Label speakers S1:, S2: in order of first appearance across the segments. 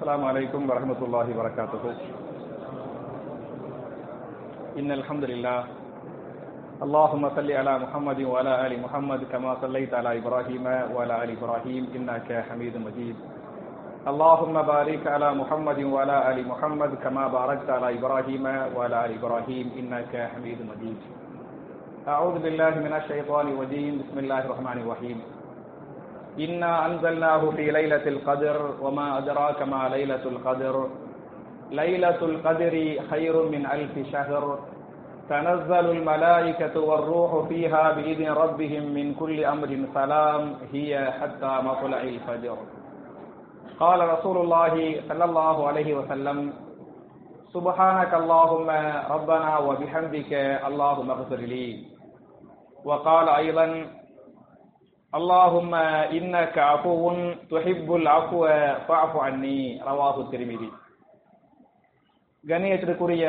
S1: السلام عليكم ورحمة الله وبركاته إن الحمد لله اللهم صل على محمد وعلى آل محمد كما صليت على إبراهيم وعلى آل إبراهيم إنك حميد مجيد اللهم بارك على محمد وعلى آل محمد كما باركت على إبراهيم وعلى آل إبراهيم إنك حميد مجيد أعوذ بالله من الشيطان الرجيم بسم الله الرحمن الرحيم إنا أنزلناه في ليلة القدر وما أدراك ما ليلة القدر ليلة القدر خير من ألف شهر تنزل الملائكة والروح فيها بإذن ربهم من كل أمر سلام هي حتى مطلع الفجر قال رسول الله صلى الله عليه وسلم سبحانك اللهم ربنا وبحمدك اللهم اغفر لي وقال أيضا اللهم إنك عفو تحب العفو فاعف عني رواه الترمذي கண்ணியத்திற்குரிய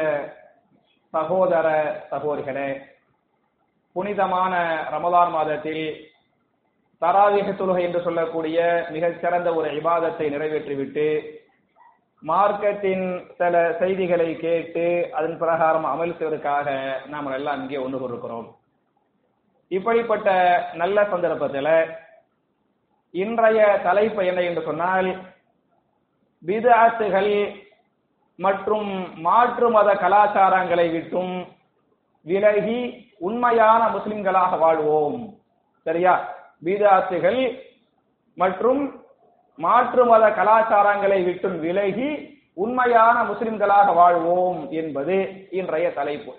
S1: சகோதர சகோதரிகளே புனிதமான ரமலான் மாதத்தில் தராவிக தொழுகை என்று சொல்லக்கூடிய மிகச் சிறந்த ஒரு இபாதத்தை நிறைவேற்றிவிட்டு மார்க்கத்தின் சில செய்திகளை கேட்டு அதன் பிரகாரம் அமல் செய்வதற்காக நாம் எல்லாம் இங்கே ஒன்று கொண்டிருக்கிறோம் இப்படிப்பட்ட நல்ல சந்தர்ப்பத்தில் இன்றைய தலைப்பு என்ன என்று சொன்னால் பிதாத்துகள் மற்றும் மாற்று மத கலாச்சாரங்களை விட்டும் விலகி உண்மையான முஸ்லிம்களாக வாழ்வோம் சரியா பீதாத்துகள் மற்றும் மாற்று மத கலாச்சாரங்களை விட்டும் விலகி உண்மையான முஸ்லிம்களாக வாழ்வோம் என்பது இன்றைய தலைப்பு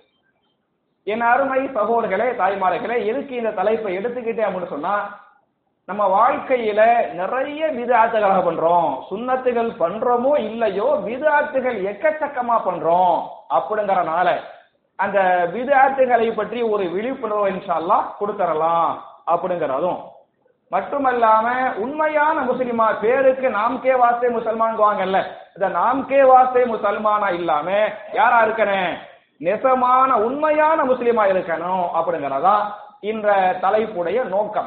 S1: என் அருமை சகோதரர்களே தாய்மார்களே எதுக்கு இந்த தலைப்பை எடுத்துக்கிட்டேன் அப்படின்னு சொன்னா நம்ம வாழ்க்கையில நிறைய விதாத்துகளாக பண்றோம் சுண்ணத்துகள் பண்றோமோ இல்லையோ விதாத்துகள் எக்கச்சக்கமா பண்றோம் அப்படிங்கறனால அந்த விதாத்துகளை பற்றி ஒரு விழிப்புணர்வு இன்ஷால்லா கொடுத்துடலாம் அப்படிங்கறதும் மட்டுமல்லாம உண்மையான முஸ்லிமா பேருக்கு நாம்கே வாஸ்தே முசல்மான் வாங்கல்ல இந்த நாம்கே வாஸ்தே முசல்மானா இல்லாம யாரா இருக்கணும் நெசமான உண்மையான முஸ்லிமா இருக்கணும் அப்படிங்கறதா இந்த தலைப்புடைய நோக்கம்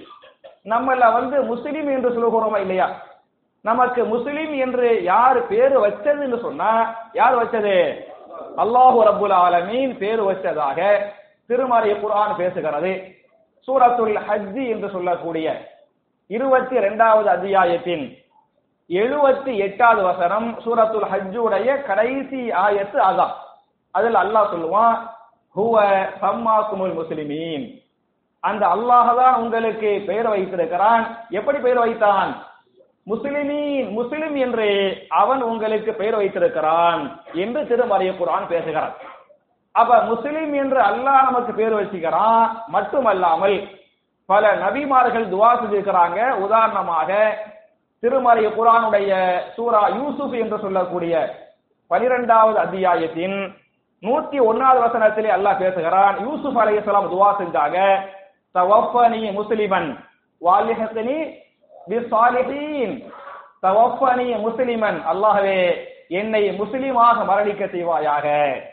S1: நம்மள வந்து முஸ்லிம் என்று சொல்லுகிறோமா இல்லையா நமக்கு முஸ்லிம் என்று யார் பேரு வச்சதுன்னு சொன்னா யார் வச்சது அல்லாஹு ரபுல் ஆலமீன் பேரு வச்சதாக திருமறை குரான் பேசுகிறது சூரத்துல் ஹஜ்ஜி என்று சொல்லக்கூடிய இருபத்தி இரண்டாவது அத்தியாயத்தின் எழுபத்தி எட்டாவது வசனம் சூரத்துல் ஹஜ்ஜுடைய கடைசி ஆயத்து அதான் அதுல அல்லாஹ் சொல்லுவான் ஹுவ சம்மாக்குமுல் முஸ்லிமீன் அந்த அல்லாஹ் தான் உங்களுக்கு பெயர் வைத்திருக்கிறான் எப்படி பெயர் வைத்தான் முஸ்லிமீன் முஸ்லிம் என்று அவன் உங்களுக்கு பெயர் வைத்திருக்கிறான் என்று திருமறைய குரான் பேசுகிறான் அப்ப முஸ்லிம் என்று அல்லாஹ் நமக்கு பேர் வச்சுக்கிறான் மட்டுமல்லாமல் பல நபிமார்கள் துவா செஞ்சிருக்கிறாங்க உதாரணமாக திருமறை குரானுடைய சூரா யூசுப் என்று சொல்லக்கூடிய பனிரெண்டாவது அத்தியாயத்தின் நூத்தி ஒன்னாவது வசனத்திலே அல்லாஹ் பேசுகிறான் யூசுப் அலைஹிஸ்ஸலாம் துவா செஞ்சாங்க தவஃபனி முஸ்லிமன் வாலிஹத்தனி பிஸ்ஸாலிஹீன் தவஃபனி முஸ்லிமன் அல்லாஹ்வே என்னை முஸ்லிமாக மரணிக்க செய்வாயாக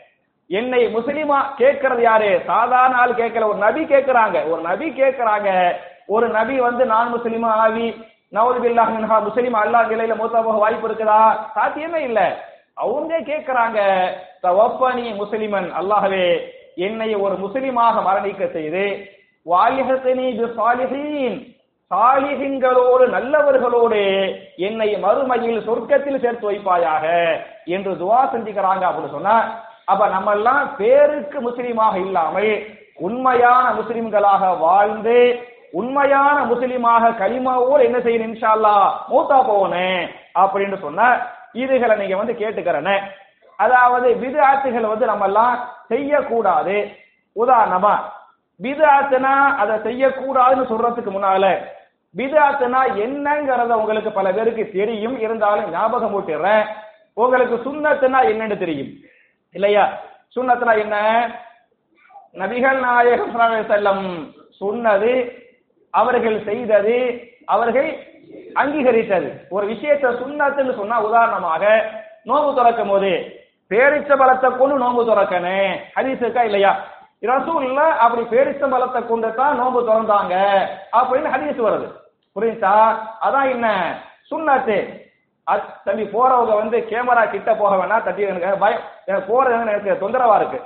S1: என்னை முஸ்லிமா கேட்கறது யாரு சாதாரண ஆள் கேட்கல ஒரு நபி கேட்கிறாங்க ஒரு நபி கேட்கிறாங்க ஒரு நபி வந்து நான் முஸ்லிமா ஆவி நவது பில்லாஹ் முஸ்லிம் அல்லாஹ் நிலையில மூத்தா போக வாய்ப்பு இருக்குதா சாத்தியமே இல்ல அவங்க கேட்கிறாங்க தவப்பனி முஸ்லிமன் அல்லாஹவே என்னை ஒரு முஸ்லிமாக மரணிக்க செய்து வாலிஹத்தனி சாலிஹீன் சாலிஹின்களோடு நல்லவர்களோடு என்னை மறுமையில் சொர்க்கத்தில் சேர்த்து வைப்பாயாக என்று துவா செஞ்சுக்கிறாங்க அப்படின்னு சொன்னா அப்ப நம்ம எல்லாம் பேருக்கு முஸ்லீமாக இல்லாமல் உண்மையான முஸ்லிம்களாக வாழ்ந்து உண்மையான முஸ்லிமாக களிமாவோடு என்ன செய்யணும் இன்ஷால்லா மூத்தா போகணும் அப்படின்னு சொன்ன இதுகளை நீங்க வந்து கேட்டுக்கிறன அதாவது விதாத்துகள் வந்து நம்ம எல்லாம் செய்யக்கூடாது உதாரணமா பிதாத்துனா அதை செய்யக்கூடாதுன்னு சொல்றதுக்கு முன்னால பிதாத்துனா என்னங்கறத உங்களுக்கு பல பேருக்கு தெரியும் இருந்தாலும் ஞாபகம் ஊட்டிடுறேன் உங்களுக்கு சுண்ணத்துனா என்னன்னு தெரியும் இல்லையா சுண்ணத்துனா என்ன நபிகள் நாயகம் செல்லம் சொன்னது அவர்கள் செய்தது அவர்கள் அங்கீகரித்தது ஒரு விஷயத்தை சுண்ணத்துன்னு சொன்னா உதாரணமாக நோம்பு திறக்கும் போது பேரிச்ச பலத்தை கொண்டு நோம்பு திறக்கணும் ஹதீஸ் இருக்கா இல்லையா ரசூல்ல அப்படி பேரிச்ச பலத்தை கொண்டு தான் நோம்பு திறந்தாங்க அப்படின்னு ஹதீஸ் வருது புரியுதா அதான் என்ன சுண்ணத்து அது தம்பி போறவங்க வந்து கேமரா கிட்ட போக வேணாம் தட்டி எனக்கு பயம் எனக்கு போறது வந்து எனக்கு தொந்தரவா இருக்கு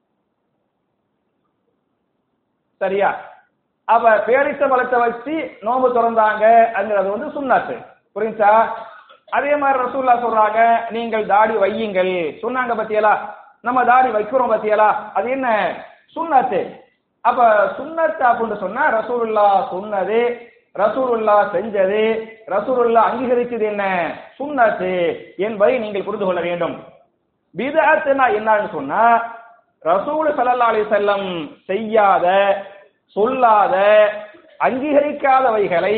S1: சரியா அப்ப பேரிச்ச பழத்தை வச்சு நோம்பு திறந்தாங்க அதுங்கிறது வந்து சுண்ணாத்து புரியுச்சா அதே மாதிரி ரசூல்லா சொல்றாங்க நீங்கள் தாடி வையுங்கள் சொன்னாங்க பத்தியலா நம்ம தாடி வைக்கிறோம் பத்தியலா அது என்ன சுண்ணாத்து அப்ப சுண்ணத்து அப்படின்னு சொன்னா ரசூலுல்லா சொன்னது ரசூலுல்லா செஞ்சது ரசூலுல்லா அங்கீகரிச்சது என்ன சுண்ணத்து என்பதை நீங்கள் புரிந்து கொள்ள வேண்டும் பிதஅத்துனா என்னன்னு சொன்னா ரசூல் ஸல்லல்லாஹு அலைஹி வஸல்லம் செய்யாத சொல்லாத அங்கீகரிக்காதவைகளை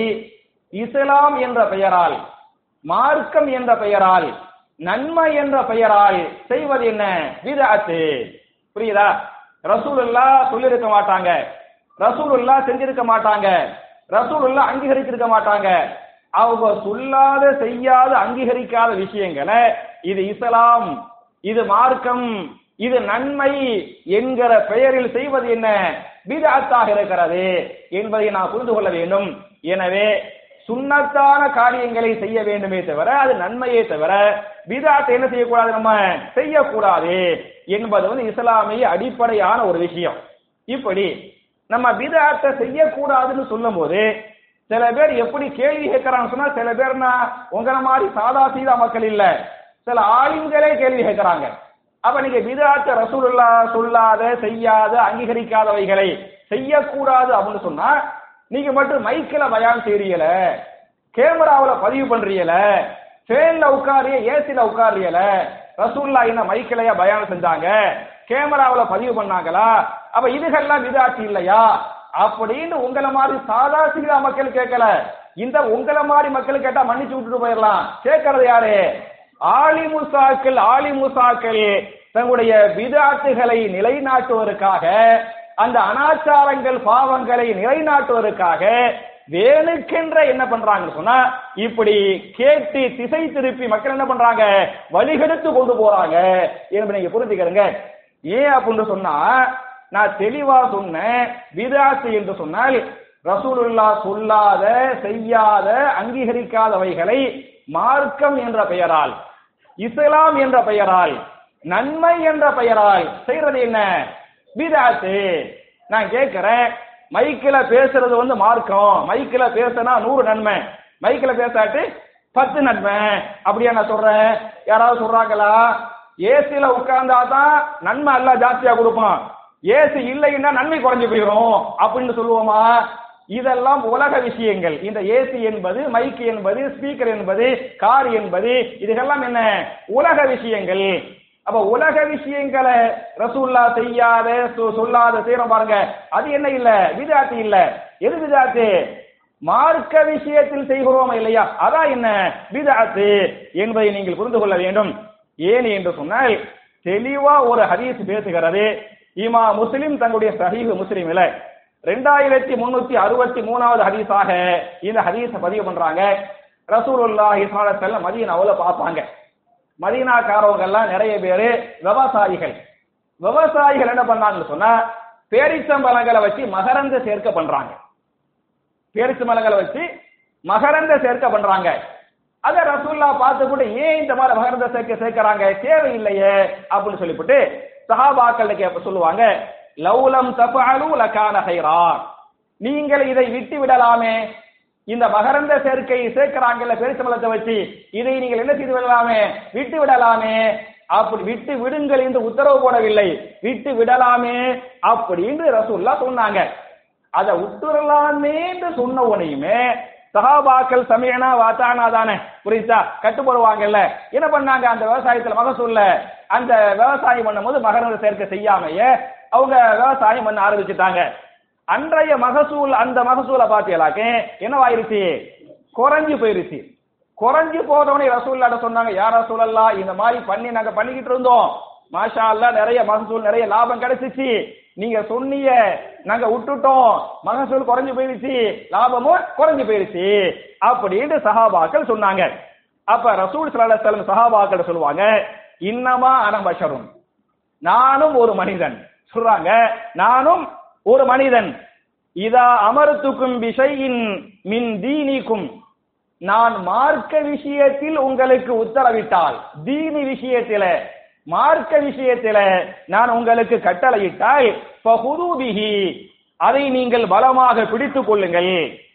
S1: இஸ்லாம் என்ற பெயரால் மார்க்கம் என்ற பெயரால் நன்மை என்ற பெயரால் செய்வது என்ன பிதஅத்து புரியுதா ரசூலுல்லா சொல்லியிருக்க மாட்டாங்க ரசூலுல்லா செஞ்சிருக்க மாட்டாங்க ரசூலுல்லா அங்கீகரிச்சிருக்க மாட்டாங்க அவங்க சொல்லாத செய்யாத அங்கீகரிக்காத விஷயங்களை இது இஸ்லாம் இது மார்க்கம் இது நன்மை என்கிற பெயரில் செய்வது என்ன பிதாத்தாக இருக்கிறது என்பதை நாம் புரிந்து கொள்ள வேண்டும் எனவே சுண்ணத்தான காரியங்களை செய்ய வேண்டுமே தவிர அது நன்மையே தவிர பிதாத்தை என்ன செய்யக்கூடாது நம்ம செய்யக்கூடாது என்பது வந்து இஸ்லாமிய அடிப்படையான ஒரு விஷயம் இப்படி நம்ம பிதாத்தை செய்யக்கூடாதுன்னு சொல்லும் போது சில பேர் எப்படி கேள்வி கேட்கறான்னு சொன்னா சில பேர்னா உங்களை மாதிரி சாதா சீதா மக்கள் இல்ல சில ஆளுங்களே கேள்வி கேட்கறாங்க அப்ப நீங்க பிதாத்த ரசூலுல்லா சொல்லாத செய்யாத அங்கீகரிக்காதவைகளை செய்யக்கூடாது அப்படின்னு சொன்னா நீங்க மட்டும் மைக்கில பயான் செய்றீல கேமராவுல பதிவு பண்றீல ஃபேன்ல உட்காரிய ஏசில உட்காரியல ரசூல்லா என்ன மைக்கிலையா பயான் செஞ்சாங்க கேமராவுல பதிவு பண்ணாங்களா அப்ப இதுகெல்லாம் விதாட்சி இல்லையா அப்படின்னு உங்களை மாதிரி சாதா சீதா மக்கள் கேட்கல இந்த உங்களை மாதிரி மக்கள் கேட்டா மன்னிச்சு விட்டுட்டு போயிடலாம் கேட்கறது யாரு ஆலி முசாக்கள் ஆலி முசாக்கள் தங்களுடைய விதாட்டுகளை நிலைநாட்டுவதற்காக அந்த அனாச்சாரங்கள் பாவங்களை நிலைநாட்டுவதற்காக வேணுக்கென்ற என்ன பண்றாங்கன்னு சொன்னா இப்படி கேட்டு திசை திருப்பி மக்கள் என்ன பண்றாங்க வழிகெடுத்து கொண்டு போறாங்க என்பதை நீங்க புரிஞ்சுக்கிறங்க ஏன் அப்படின்னு சொன்னா நான் தெளிவா சொன்னேன் விதாத்து என்று சொன்னால் ரசூலுல்லா சொல்லாத செய்யாத அங்கீகரிக்காதவைகளை மார்க்கம் என்ற பெயரால் இஸ்லாம் என்ற பெயரால் நன்மை என்ற பெயரால் செய்யறது என்ன பிதாத்து நான் கேட்கிறேன் மைக்கில பேசுறது வந்து மார்க்கம் மைக்கில பேசினா நூறு நன்மை மைக்கில பேசாட்டு பத்து நன்மை அப்படியா நான் சொல்றேன் யாராவது சொல்றாங்களா ஏசில உட்கார்ந்தா தான் நன்மை எல்லாம் ஜாஸ்தியா கொடுப்பான் ஏசி இல்லைன்னா நன்மை குறைஞ்சு போயிடும் அப்படின்னு சொல்லுவோமா இதெல்லாம் உலக விஷயங்கள் இந்த ஏசி என்பது மைக் என்பது ஸ்பீக்கர் என்பது கார் என்பது இதுகெல்லாம் என்ன உலக விஷயங்கள் அப்ப உலக விஷயங்களை ரசூல்லா செய்யாத சொ- சொல்லாத செய்யறோம் பாருங்க அது என்ன இல்ல விதாத்து இல்ல எது விதாத்து மார்க்க விஷயத்தில் செய்கிறோம் இல்லையா அதான் என்ன விதாத்து என்பதை நீங்கள் புரிந்து கொள்ள வேண்டும் ஏன் என்று சொன்னால் தெளிவா ஒரு ஹதீஸ் பேசுகிறது இமா முஸ்லிம் தங்களுடைய சஹீஹ் முஸ்லிமில் ரெண்டாயிரத்தி முன்னூத்தி அறுபத்தி மூணாவது ஹதீஸாக இந்த ஹதீஸ பதிவு பண்றாங்க ரசூலுல்லாஹி ஸல்லல்லாஹு அலைஹி வஸல்லம் மதீனாவுல பார்ப்பாங்க மதீனாக்காரவங்க எல்லாம் நிறைய பேரு விவசாயிகள் விவசாயிகள் என்ன பண்ணாங்கன்னு சொன்னா பேரிச்சம்பழங்களை வச்சு மகரந்த சேர்க்க பண்றாங்க பேரிச்சம்பழங்களை வச்சு மகரந்த சேர்க்க பண்றாங்க அத ரசூல்லா பார்த்து கூட ஏன் இந்த மாதிரி மகரந்த சேர்க்க சேர்க்கறாங்க தேவையில்லையே அப்படின்னு சொல்லிவிட்டு சஹாபாக்கள் கேப்ப சொல்லுவாங்க லௌலம் தஃஅலு லகான ஹைரா நீங்கள் இதை விட்டு விடலாமே இந்த மகரந்த சேர்க்கை சேர்க்கிறாங்கல்ல பெருசமலத்தை வச்சு இதை நீங்கள் என்ன செய்து விடலாமே விட்டு விடலாமே அப்படி விட்டு விடுங்கள் என்று உத்தரவு போடவில்லை விட்டு விடலாமே அப்படின்னு ரசூல்லா சொன்னாங்க அதை விட்டுறலாமே என்று சொன்ன உடனேயுமே சஹாபாக்கள் சமயனா வாத்தானா தானே புரியுதா கட்டுப்படுவாங்கல்ல என்ன பண்ணாங்க அந்த விவசாயத்துல மகசூல்ல அந்த விவசாயம் பண்ணும்போது மகரந்த சேர்க்கை செய்யாமையே அவங்க விவசாயம் பண்ண ஆரம்பிச்சுட்டாங்க அன்றைய மகசூல் அந்த மகசூலை பார்த்தீங்களாக்கே என்னவாயிருச்சு குறைஞ்சு போயிருச்சு குறைஞ்சு போதவனே ரசூல்லாட்ட சொன்னாங்க யார் ரசூலல்லா இந்த மாதிரி பண்ணி நாங்க பண்ணிக்கிட்டு இருந்தோம் மாஷா அல்லாஹ் நிறைய மகசூல் நிறைய லாபம் கிடைச்சிச்சு நீங்க சொன்னீங்க நாங்க விட்டுட்டோம் மகசூல் குறைஞ்சு போயிருச்சு லாபமும் குறைஞ்சு போயிருச்சு அப்படின்னு சஹாபாக்கள் சொன்னாங்க அப்ப ரசூல் ஸல்லல்லாஹு அலைஹி வஸல்லம் சஹாபாக்கள் சொல்லுவாங்க இன்னமா அனபஷரும் நானும் ஒரு மனிதன் சொல்றாங்க நானும் ஒரு மனிதன் இதா அமர்த்துக்கும் விஷயின் மின் தீனிக்கும் நான் மார்க்க விஷயத்தில் உங்களுக்கு உத்தரவிட்டால் தீனி விஷயத்தில மார்க்க விஷயத்தில நான் உங்களுக்கு கட்டளையிட்டால் ஃபஹுதூபிஹி அதை நீங்கள் பலமாக பிடித்துக் கொள்ளுங்கள்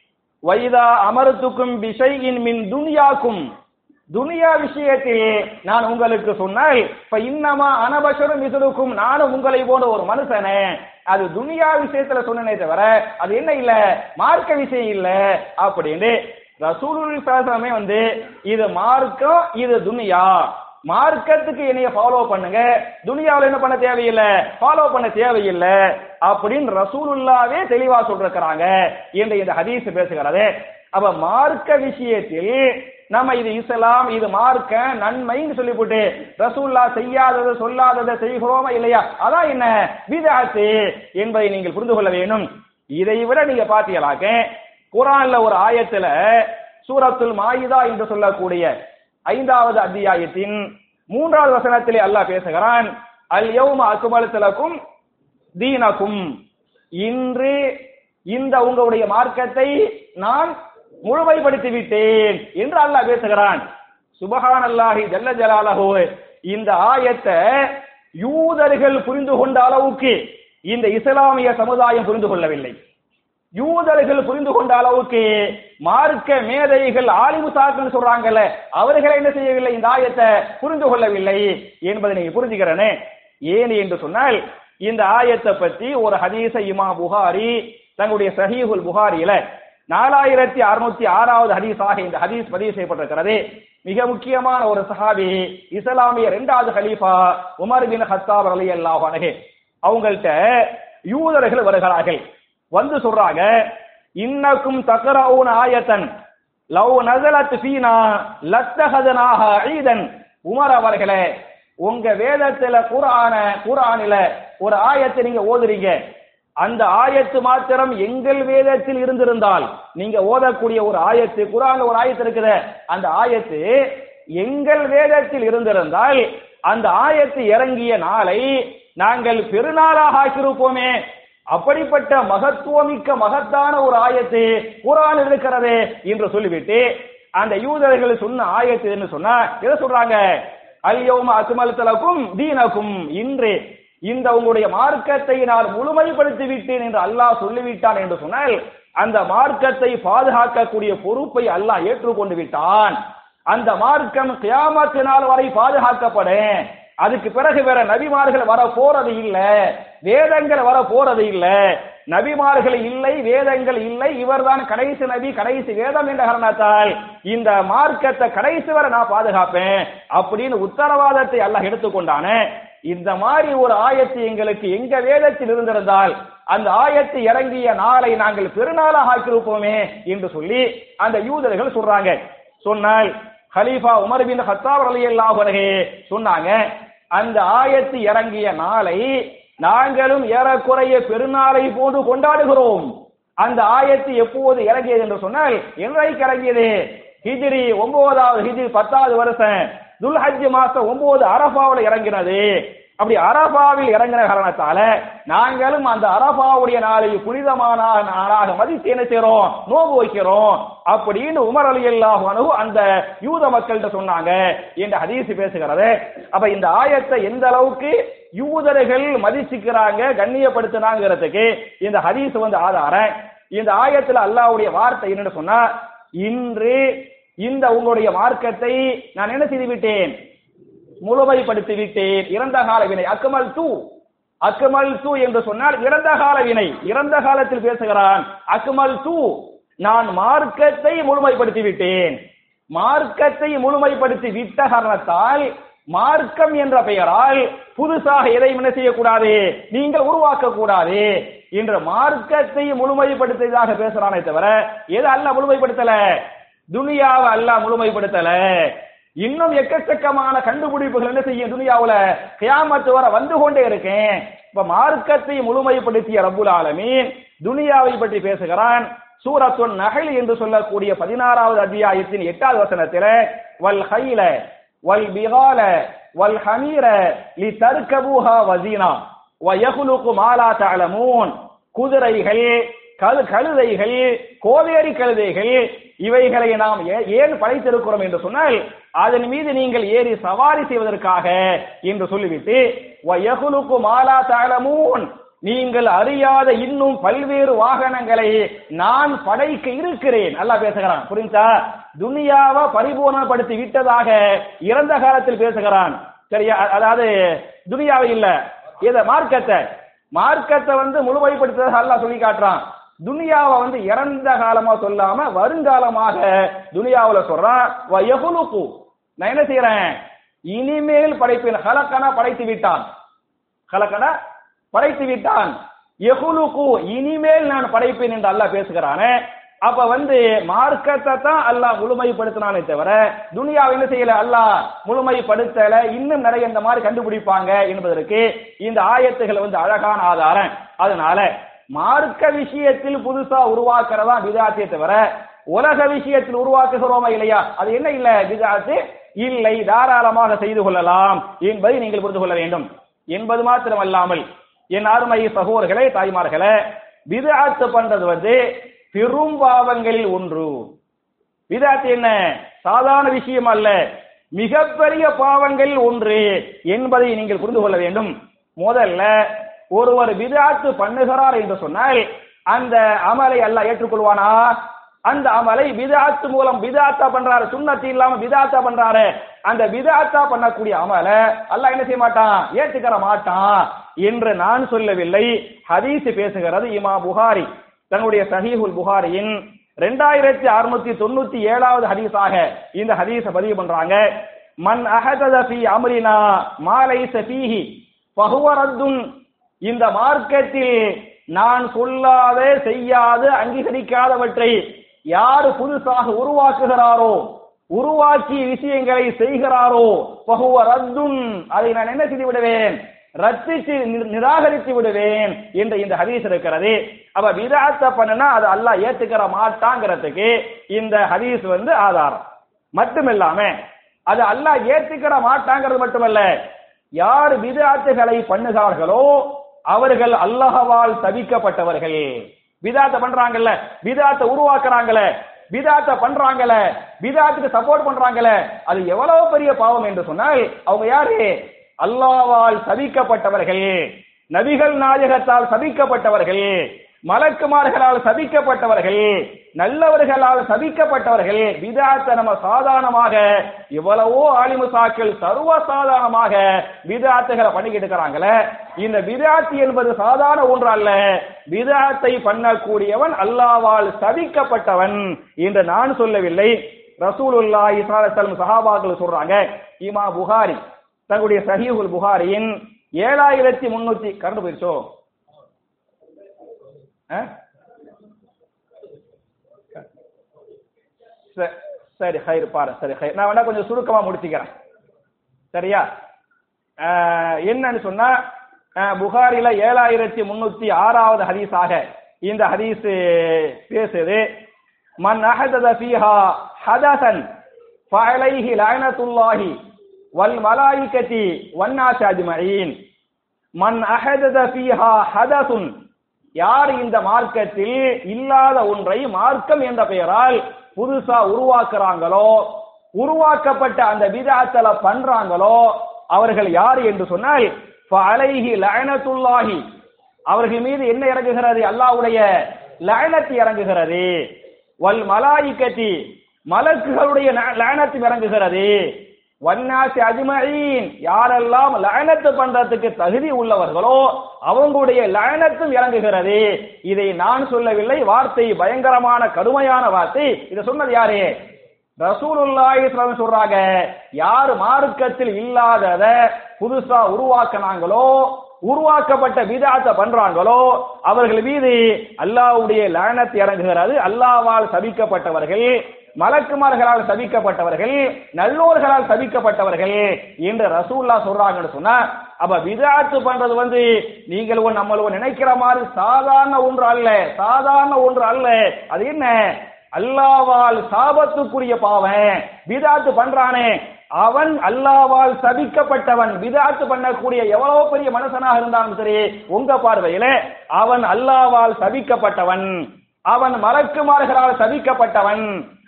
S1: வைதா அமர்த்துக்கும் பிஷையின் மின் துனியாக்கும் துனியா விஷயத்தில் நான் உங்களுக்கு சொன்னால் இப்ப இன்னமா அனபஷரும் மிசுருக்கும் நானும் உங்களை போன்ற ஒரு மனுஷனே அது துனியா விஷயத்துல சொன்னனே தவிர அது என்ன இல்ல மார்க்க விஷயம் இல்ல அப்படின்னு ரசூலுல் சாசனமே வந்து இது மார்க்கம் இது துனியா மார்க்கத்துக்கு என்னைய ஃபாலோ பண்ணுங்க துனியாவில் என்ன பண்ண தேவையில்லை ஃபாலோ பண்ண தேவையில்லை அப்படின்னு ரசூலுல்லாவே தெளிவா சொல்றாங்க என்று இந்த ஹதீஸ் பேசுகிறது அப்ப மார்க்க விஷயத்தில் நம்ம இது இஸ்லாம் இது மார்க்க நன்மைன்னு சொல்லிவிட்டு ரசூல்லா செய்யாததை சொல்லாததை செய்கிறோமா இல்லையா அதான் என்ன விதாத்து என்பதை நீங்கள் புரிந்து கொள்ள வேண்டும் இதை விட நீங்க பாத்தீங்களாக்க குரான்ல ஒரு ஆயத்துல சூரத்துல் மாயிதா என்று சொல்லக்கூடிய ஐந்தாவது அத்தியாயத்தின் மூன்றாவது வசனத்திலே அல்லாஹ் பேசுகிறான் அல் யௌம அக்மல்துலக்கும் தீனக்கும் இன்று இந்த உங்களுடைய மார்க்கத்தை நான் முழுமைப்படுத்தி விட்டேன் என்று அல்லாஹ் பேசுகிறான் சுபஹான் அல்லாஹி ஜல்ல ஜலாலஹு இந்த ஆயத்தை யூதர்கள் புரிந்து கொண்ட அளவுக்கு இந்த இஸ்லாமிய சமுதாயம் புரிந்து கொள்ளவில்லை யூதர்கள் புரிந்து கொண்ட அளவுக்கு மார்க்க மேதைகள் ஆலிமு சாக்குன்னு சொல்றாங்கல்ல அவர்கள் என்ன செய்யவில்லை இந்த ஆயத்தை புரிந்து கொள்ளவில்லை என்பதை நீங்க புரிஞ்சுக்கிறேனே ஏன் என்று சொன்னால் இந்த ஆயத்தை பற்றி ஒரு ஹதீச இமா புகாரி தங்களுடைய சஹீஹுல் புகாரியில நாலாயிரத்தி அறுநூத்தி ஆறாவது ஹதீஸாக இந்த ஹதீஸ் பதிவு செய்யப்பட்டிருக்கிறது மிக முக்கியமான ஒரு சஹாபி இஸ்லாமிய இரண்டாவது ஹலீஃபா உமர் பின் ஹத்தாப் அலி அல்லாஹ் அவங்கள்ட்ட யூதர்கள் வருகிறார்கள் வந்து சொல்றாங்க இன்னக்கும் தக்கரவுன் ஆயத்தன் லவ் நசலத் ஃபீனா லத்தஹதனாக ஈதன் உமர் அவர்களே உங்க வேதத்துல குரான குரானில ஒரு ஆயத்தை நீங்க ஓதுறீங்க அந்த ஆயத்து மாத்திரம் எங்கள் வேதத்தில் இருந்திருந்தால் நீங்க ஓதக்கூடிய ஒரு ஆயத்து குரான்ல ஒரு ஆயத்து இருக்குது அந்த ஆயத்து எங்கள் வேதத்தில் இருந்திருந்தால் அந்த ஆயத்து இறங்கிய நாளை நாங்கள் பெருநாளாக ஆக்கியிருப்போமே அப்படிப்பட்ட மகத்துவமிக்க மகத்தான ஒரு ஆயத்து குரான் இருக்கிறது என்று சொல்லிவிட்டு அந்த யூதர்கள் சொன்ன ஆயத்து என்று சொன்னா எதை சொல்றாங்க அல்யோம அசுமல்தலக்கும் தீனக்கும் இன்று இந்த உங்களுடைய மார்க்கத்தை நான் முழுமைப்படுத்தி விட்டேன் என்று அல்லாஹ் சொல்லிவிட்டான் என்று சொன்னால் அந்த மார்க்கத்தை பாதுகாக்கக்கூடிய பொறுப்பை அல்லாஹ் ஏற்றுக்கொண்டு விட்டான் அந்த மார்க்கம் கியாமத்து நாள் வரை பாதுகாக்கப்படும் அதுக்கு பிறகு வேற நபிமார்கள் வர போறது இல்ல வேதங்கள் வர போறது இல்ல நபிமார்கள் இல்லை வேதங்கள் இல்லை இவர்தான் கடைசி நபி கடைசி வேதம் என்ற காரணத்தால் இந்த மார்க்கத்தை கடைசி வரை நான் பாதுகாப்பேன் அப்படின்னு உத்தரவாதத்தை அல்லாஹ் எடுத்துக்கொண்டானே இந்த மாதிரி ஒரு ஆயத்து எங்களுக்கு எங்க வேதத்தில் இருந்திருந்தால் அந்த ஆயத்து இறங்கிய நாளை நாங்கள் பெருநாளாக ஆக்கியிருப்போமே என்று சொல்லி அந்த யூதர்கள் சொல்றாங்க சொன்னால் ஹலீஃபா உமர் பின் ஹத்தாப் ரலியல்லாஹு அன்ஹு சொன்னாங்க அந்த ஆயத்து இறங்கிய நாளை நாங்களும் ஏறக்குறைய பெருநாளை போன்று கொண்டாடுகிறோம் அந்த ஆயத்து எப்போது இறங்கியது என்று சொன்னால் என்றைக்கு இறங்கியது ஹிஜ்ரி ஒன்பதாவது ஹிஜ்ரி பத்தாவது வருஷம் துல்ஹஜ் மாசம் ஒன்பது அரபாவில் இறங்கினது அப்படி அரபாவில் இறங்கின காரணத்தால நாங்களும் அந்த அரபாவுடைய நாளை புனிதமான நாளாக மதித்து என்ன செய்யறோம் நோம்பு வைக்கிறோம் அப்படின்னு உமர் அலி அல்லாஹ் அந்த யூத மக்கள்கிட்ட சொன்னாங்க என்று ஹதீஸ் பேசுகிறது அப்ப இந்த ஆயத்தை எந்த அளவுக்கு யூதர்கள் மதிச்சுக்கிறாங்க கண்ணியப்படுத்தினாங்கிறதுக்கு இந்த ஹதீஸ் வந்து ஆதாரம் இந்த ஆயத்துல அல்லாஹ்வுடைய வார்த்தை என்னன்னு சொன்னா இன்று இந்த உங்களுடைய மார்க்கத்தை நான் என்ன செய்து விட்டேன் முழுமைப்படுத்தி விட்டேன் இறந்த கால வினை அக்கமல் தூ அக்மல் தூ என்று சொன்னால் இறந்த கால வினை இறந்த காலத்தில் பேசுகிறான் அக்மல் தூ நான் மார்க்கத்தை முழுமைப்படுத்தி விட்டேன் மார்க்கத்தை முழுமைப்படுத்தி விட்ட காரணத்தால் மார்க்கம் என்ற பெயரால் புதுசாக எதையும் என்ன செய்யக்கூடாது நீங்கள் உருவாக்க கூடாது என்ற மார்க்கத்தை முழுமைப்படுத்தியதாக பேசுறானே தவிர எது அல்ல முழுமைப்படுத்தல துனியாவை அல்ல முழுமைப்படுத்தல இன்னும் எக்கச்சக்கமான கண்டுபிடிப்புகள் என்ன செய்யும் துனியாவுல கியாமத்து வர வந்து கொண்டே இருக்கேன் இப்ப மார்க்கத்தை முழுமைப்படுத்திய ரப்புல் ஆலமீன் துனியாவை பற்றி பேசுகிறான் சூரத்துன் நகல் என்று சொல்லக்கூடிய பதினாறாவது அத்தியாயத்தின் எட்டாவது வசனத்தில வல் ஹைல வல் பிகால வல் ஹமீர லி தர்கபூஹா வசீனா வயகுலுக்கு மாலா தலமூன் குதிரைகள் கழு கழுதைகள் கோவேரி கழுதைகள் இவைகளை நாம் ஏ- ஏன் படைத்திருக்கிறோம் என்று சொன்னால் அதன் மீது நீங்கள் ஏறி சவாரி செய்வதற்காக என்று சொல்லிவிட்டு வயகுலுக்கு மாலா தாளமூன் நீங்கள் அறியாத இன்னும் பல்வேறு வாகனங்களை நான் படைக்க இருக்கிறேன் அல்லாஹ் பேசுகிறான் புரிஞ்சா துனியாவை பரிபூர்ணப்படுத்தி விட்டதாக இறந்த காலத்தில் பேசுகிறான் சரியா அ- அதாவது துனியாவை இல்ல இத மார்க்கத்தை மார்க்கத்தை வந்து முழுமைப்படுத்துறதாக அல்லாஹ் சொல்லி காட்டுறான் துனியாவை வந்து இறந்த காலமா சொல்லாம வருங்காலமாக துனியாவுல சொல்றான் வயகுலுக்கு நான் என்ன செய்யறேன் இனிமேல் படைப்பேன் ஹலக்கனா படைத்து விட்டான் ஹலக்கனா படைத்து விட்டான் எகுலுக்கு இனிமேல் நான் படைப்பேன் என்று அல்லாஹ் பேசுகிறானே அப்ப வந்து மார்க்கத்தை தான் அல்லாஹ் முழுமைப்படுத்தினானே தவிர துனியாவை என்ன செய்யல அல்லாஹ் முழுமைப்படுத்தல இன்னும் நிறைய இந்த மாதிரி கண்டுபிடிப்பாங்க என்பதற்கு இந்த ஆயத்துகள் வந்து அழகான ஆதாரம் அதனால மார்க்க விஷயத்தில் புதுசா உருவாக்குறதா விதாத்தியை தவிர உலக விஷயத்தில் உருவாக்குகிறோமா இல்லையா அது என்ன இல்ல விதாத்து இல்லை தாராளமாக செய்து கொள்ளலாம் என்பதை நீங்கள் புரிந்து கொள்ள வேண்டும் என்பது மாத்திரமல்லாமல் என் அருமை சகோதரர்களே தாய்மார்களே விதாத்து பண்றது வந்து பெரும் பாவங்களில் ஒன்று விதாத்து என்ன சாதாரண விஷயம் அல்ல மிகப்பெரிய பாவங்களில் ஒன்று என்பதை நீங்கள் புரிந்து கொள்ள வேண்டும் முதல்ல ஒருவர் விதாத்து பண்ணுகிறார் என்று சொன்னால் அந்த அமலை அல்லாஹ் ஏற்றுக்கொள்வானா அந்த அமலை விதாத்து மூலம் விதாத்தா பண்றாரு சுண்ணத்து இல்லாம விதாத்தா பண்றாரு அந்த விதாத்தா பண்ணக்கூடிய அமல அல்லாஹ் என்ன செய்ய மாட்டான் ஏற்றுக்கிற மாட்டான் என்று நான் சொல்லவில்லை ஹதீஸ் பேசுகிறது இமா புகாரி தன்னுடைய சஹீஹுல் புகாரியின் ரெண்டாயிரத்தி அறுநூத்தி தொண்ணூத்தி ஏழாவது ஹதீஸாக இந்த ஹதீஸ பதிவு பண்றாங்க மன் அஹதத ஃபீ அம்ரினா மாலை சஃபீஹி ஃபஹுவ ரத்துன் இந்த மார்க்கத்தில் நான் சொல்லாத செய்யாத அங்கீகரிக்காதவற்றை யார் புதுசாக உருவாக்குகிறாரோ உருவாக்கிய விஷயங்களை செய்கிறாரோ பகுவ ரத்துன் அதை நான் என்ன செய்து விடுவேன் ரத்திச்சு நி- நிராகரித்து விடுவேன் என்று இந்த ஹதீஸ் இருக்கிறது அப்ப விதாத்த பண்ணுனா அது அல்லாஹ் ஏத்துக்கிற மாட்டாங்கிறதுக்கு இந்த ஹதீஸ் வந்து ஆதாரம் மட்டுமில்லாம அது அல்லாஹ் ஏத்துக்கிற மாட்டாங்கிறது மட்டுமல்ல யார் விதாத்துகளை பண்ணுகிறார்களோ அவர்கள் அல்லாஹ்வால் தவிக்கப்பட்டவர்கள் விதாத்த பண்றாங்கல்ல விதாத்த உருவாக்குறாங்கல்ல விதாத்த பண்றாங்கல்ல விதாத்துக்கு சப்போர்ட் பண்றாங்கல்ல அது எவ்வளவு பெரிய பாவம் என்று சொன்னால் அவங்க யாரு அல்லாஹ்வால் சபிக்கப்பட்டவர்கள் நபிகள் நாயகத்தால் சபிக்கப்பட்டவர்கள் மலக்குமார்களால் சபிக்கப்பட்டவர்கள் நல்லவர்களால் சபிக்கப்பட்டவர்கள் விதாத்தை நம்ம சாதாரணமாக எவ்வளவோ ஆலிமுசாக்கள் சர்வ சாதாரணமாக விதாத்துகளை பண்ணிக்கிட்டு இருக்கிறாங்களே இந்த விதாத்து என்பது சாதாரண ஒன்று அல்ல விதாத்தை பண்ணக்கூடியவன் அல்லாவால் சபிக்கப்பட்டவன் என்று நான் சொல்லவில்லை ரசூலுல்லாஹி ஸல்லல்லாஹு அலைஹி வஸல்லம் சஹாபாக்கள் சொல்றாங்க இமா புகாரி தங்களுடைய சஹீஹுல் புகாரியின் ஏழாயிரத்தி முன்னூத்தி கரண்டு போயிருச்சோ ஆ? ச- சரி ஹைர் பாரு சரி ஹைர் நான் வேணா கொஞ்சம் சுருக்கமா முடிச்சுக்கிறேன் சரியா ஆ, என்னன்னு சொன்னா ஆ, புகாரில ஏழாயிரத்தி முன்னூத்தி ஆறாவது ஹதீஸாக இந்த ஹதீஸ் பேசுது மன் அஹதத ஃபீஹா ஹதசன் ஃபஅலைஹி லஅனத்துல்லாஹி வல் மலாயிகதி வன்னாஸ் அஜ்மஈன் மன் அஹதத ஃபீஹா ஹதசுன் யார் இந்த மார்க்கத்தில் இல்லாத ஒன்றை மார்க்கம் என்ற பெயரால் புதுசா உருவாக்குறாங்களோ உருவாக்கப்பட்ட அந்த விதாத்தல பண்றாங்களோ அவர்கள் யார் என்று சொன்னால் அலைஹி லஅனத்துல்லாஹி அவர்கள் மீது என்ன இறங்குகிறது அல்லாஹ்வுடைய லஅனத்து இறங்குகிறது வல் மலாயிகதி மலக்குகளுடைய லஅனத்து இறங்குகிறது வன்னாசி அஜ்மஈன் யாரெல்லாம் லஅனத்து பண்றதுக்கு தகுதி உள்ளவர்களோ அவங்களுடைய லஅனத்தும் இறங்குகிறது இதை நான் சொல்லவில்லை வார்த்தை பயங்கரமான கடுமையான வார்த்தை இதை சொன்னது யாரு ரசூலுல்லாஹி ஸல்லல்லாஹு அலைஹி வஸல்லம் சொல்றாங்க யார் மார்க்கத்தில் இல்லாதத புதுசா உருவாக்குனாங்களோ உருவாக்கப்பட்ட விதாத்த பண்றாங்களோ அவர்கள் மீது அல்லாஹ்வுடைய லானத் இறங்குகிறது அல்லாஹ்வால் சபிக்கப்பட்டவர்கள் மலக்குமார்களால் சபிக்கப்பட்டவர்கள் நல்லோர்களால் சபிக்கப்பட்டவர்கள் என்று ரசூல்லா சொல்றாங்கன்னு சொன்னா அப்ப விதாத்து பண்றது வந்து நீங்கள் ஒன்று நம்மள நினைக்கிற மாதிரி சாதாரண ஒன்று அல்ல சாதாரண ஒன்று அல்ல அது என்ன அல்லாவால் சாபத்துக்குரிய பாவன் விதாத்து பண்றானே அவன் அல்லாவால் சபிக்கப்பட்டவன் விதாத்து பண்ணக்கூடிய எவ்வளவு பெரிய மனுஷனாக இருந்தாலும் சரி உங்க பார்வையில அவன் அல்லாவால் சபிக்கப்பட்டவன் அவன் மலக்குமார்களால் சபிக்கப்பட்டவன்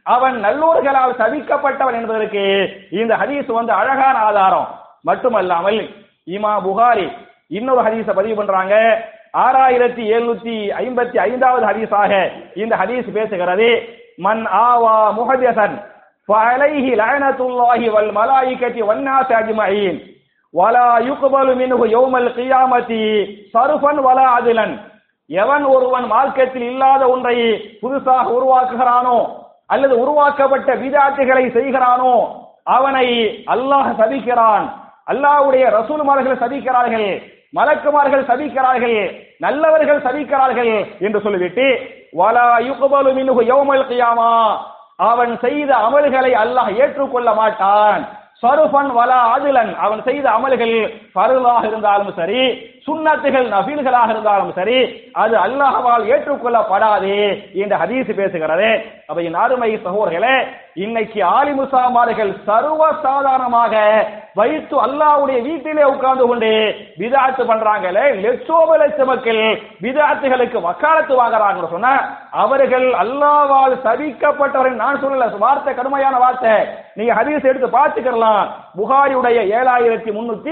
S1: அவன் நல்லோர்களால் சபிக்கப்பட்டவன் என்பதற்கு இந்த ஹதீஸ் வந்து அழகான ஆதாரம் மட்டுமல்லாமல் இமா புகாரி இன்னொரு ஹதீஸ பதிவு பண்றாங்க ஆறாயிரத்தி எழுநூத்தி ஐம்பத்தி ஐந்தாவது ஹதீஸாக இந்த ஹதீஸ் பேசுகிறது மன் ஆவா முஹதசன் فعليه لعنة الله والملائكة والناس أجمعين ولا يقبل منه يوم القيامة صرفا ولا عدلا எவன் ஒருவன் மார்க்கத்தில் இல்லாத ஒன்றை புதுசாக உருவாக்குகிறானோ அல்லது உருவாக்கப்பட்ட விதாத்துகளை செய்கிறானோ அவனை அல்லாஹ் சபிக்கிறான் அல்லாஹ்வுடைய ரசூல்மார்கள் சபிக்கிறார்கள் மலக்குமார்கள் சபிக்கிறார்கள் நல்லவர்கள் சபிக்கிறார்கள் என்று சொல்லிவிட்டு வலா யுக்பலு மின்ஹு யௌமல் கியாமா அவன் செய்த அமல்களை அல்லாஹ் ஏற்றுக்கொள்ள மாட்டான் சருஃபன் வலா ஆதிலன் அவன் செய்த அமல்கள் பருளாக இருந்தாலும் சரி சுண்ணத்துகள் நபீல்களாக இருந்தாலும் சரி அது அல்லாஹ்வால் ஏற்றுக்கொள்ளப்படாது என்று ஹதீஸ் பேசுகிறது அப்ப என் அருமை சகோதரர்களே இன்னைக்கு ஆலிமுசாமார்கள் சர்வ சாதாரணமாக வைத்து அல்லாஹ்வுடைய வீட்டிலே உட்கார்ந்து கொண்டு விதாத்து பண்றாங்களே லட்சோப லட்ச மக்கள் விதாத்துகளுக்கு வக்காலத்து வாங்குறாங்கன்னு சொன்னா அவர்கள் அல்லாவால் சபிக்கப்பட்டவர்கள் நான் சொல்லல வார்த்தை கடுமையான வார்த்தை நீங்க ஹதீஸ் எடுத்து பார்த்துக்கலாம் புகாரியுடைய ஏழாயிரத்தி முன்னூத்தி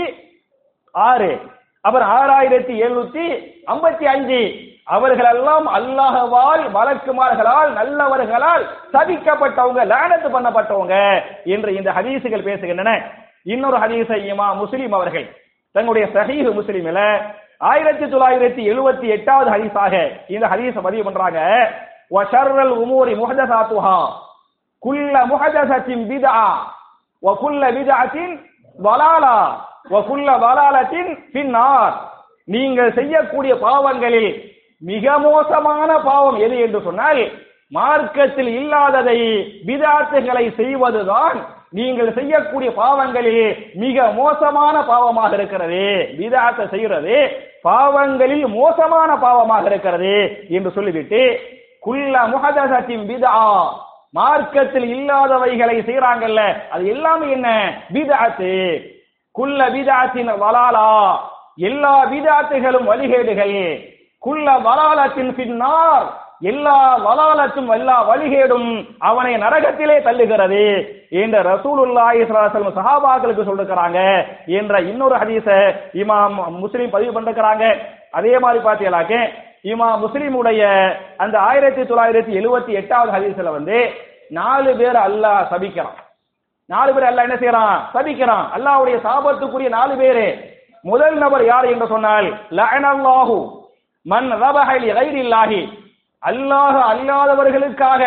S1: ஆறு அப்புறம் ஆறாயிரத்தி எழுநூத்தி ஐம்பத்தி அஞ்சு அவர்கள் எல்லாம் அல்லாஹவால் வழக்குமார்களால் நல்லவர்களால் சபிக்கப்பட்டவங்க லானத்து பண்ணப்பட்டவங்க என்று இந்த ஹதீசுகள் பேசுகின்றன இன்னொரு ஹதீஸை இமா முஸ்லிம் அவர்கள் தங்களுடைய சஹீஹ் முஸ்லிமில ஆயிரத்தி தொள்ளாயிரத்தி எழுபத்தி எட்டாவது ஹதீஸாக இந்த ஹதீஸை பதிவு பண்றாங்க வஷர்ரல் உமூரி முஹதசாத்துஹா குல்ல முஹதசத்தின் பிதா வகுல்ல பிதாத்தின் வலாலா வகுல்ல வலாலத்தின் பின்னார் நீங்கள் செய்யக்கூடிய பாவங்களில் மிக மோசமான பாவம் எது என்று சொன்னால் மார்க்கத்தில் இல்லாததை விதாத்துகளை செய்வதுதான் நீங்கள் செய்யக்கூடிய பாவங்களில் மிக மோசமான பாவமாக இருக்கிறது விதாத்தை செய்கிறது பாவங்களில் மோசமான பாவமாக இருக்கிறது என்று சொல்லிவிட்டு குல்ல முகதசத்தின் விதா மார்க்கத்தில் இல்லாதவைகளை செய்யறாங்கல்ல அது எல்லாமே என்ன விதாத்து குல்ல விதாத்தின் வலாலா எல்லா விதாத்துகளும் வழிகேடுகள் குல்ல வலாலத்தின் பின்னார் எல்லா வலாலத்தும் எல்லா வழிகேடும் அவனை நரகத்திலே தள்ளுகிறது என்ற ரசூலுல்லாஹி ஸல்லல்லாஹு சஹாபாக்களுக்கு சொல்லிருக்கிறாங்க என்ற இன்னொரு ஹதீஸ இமாம் முஸ்லிம் பதிவு பண்ணிருக்கிறாங்க அதே மாதிரி பாத்தீங்களாக்க இமா முஸ்லிமுடைய அந்த ஆயிரத்தி தொள்ளாயிரத்தி எழுபத்தி எட்டாவது ஹதீஸ்ல வந்து நாலு பேர் அல்லாஹ் சபிக்கிறான் நாலு பேர் அல்லாஹ் என்ன செய்யறான் சபிக்கிறான் அல்லாஹ்வுடைய சாபத்துக்குரிய நாலு பேரு முதல் நபர் யார் என்று சொன்னால் லஅனல்லாஹு மன் ரபஹ லி கைரில்லாஹி அல்லாஹ் அல்லாதவர்களுக்காக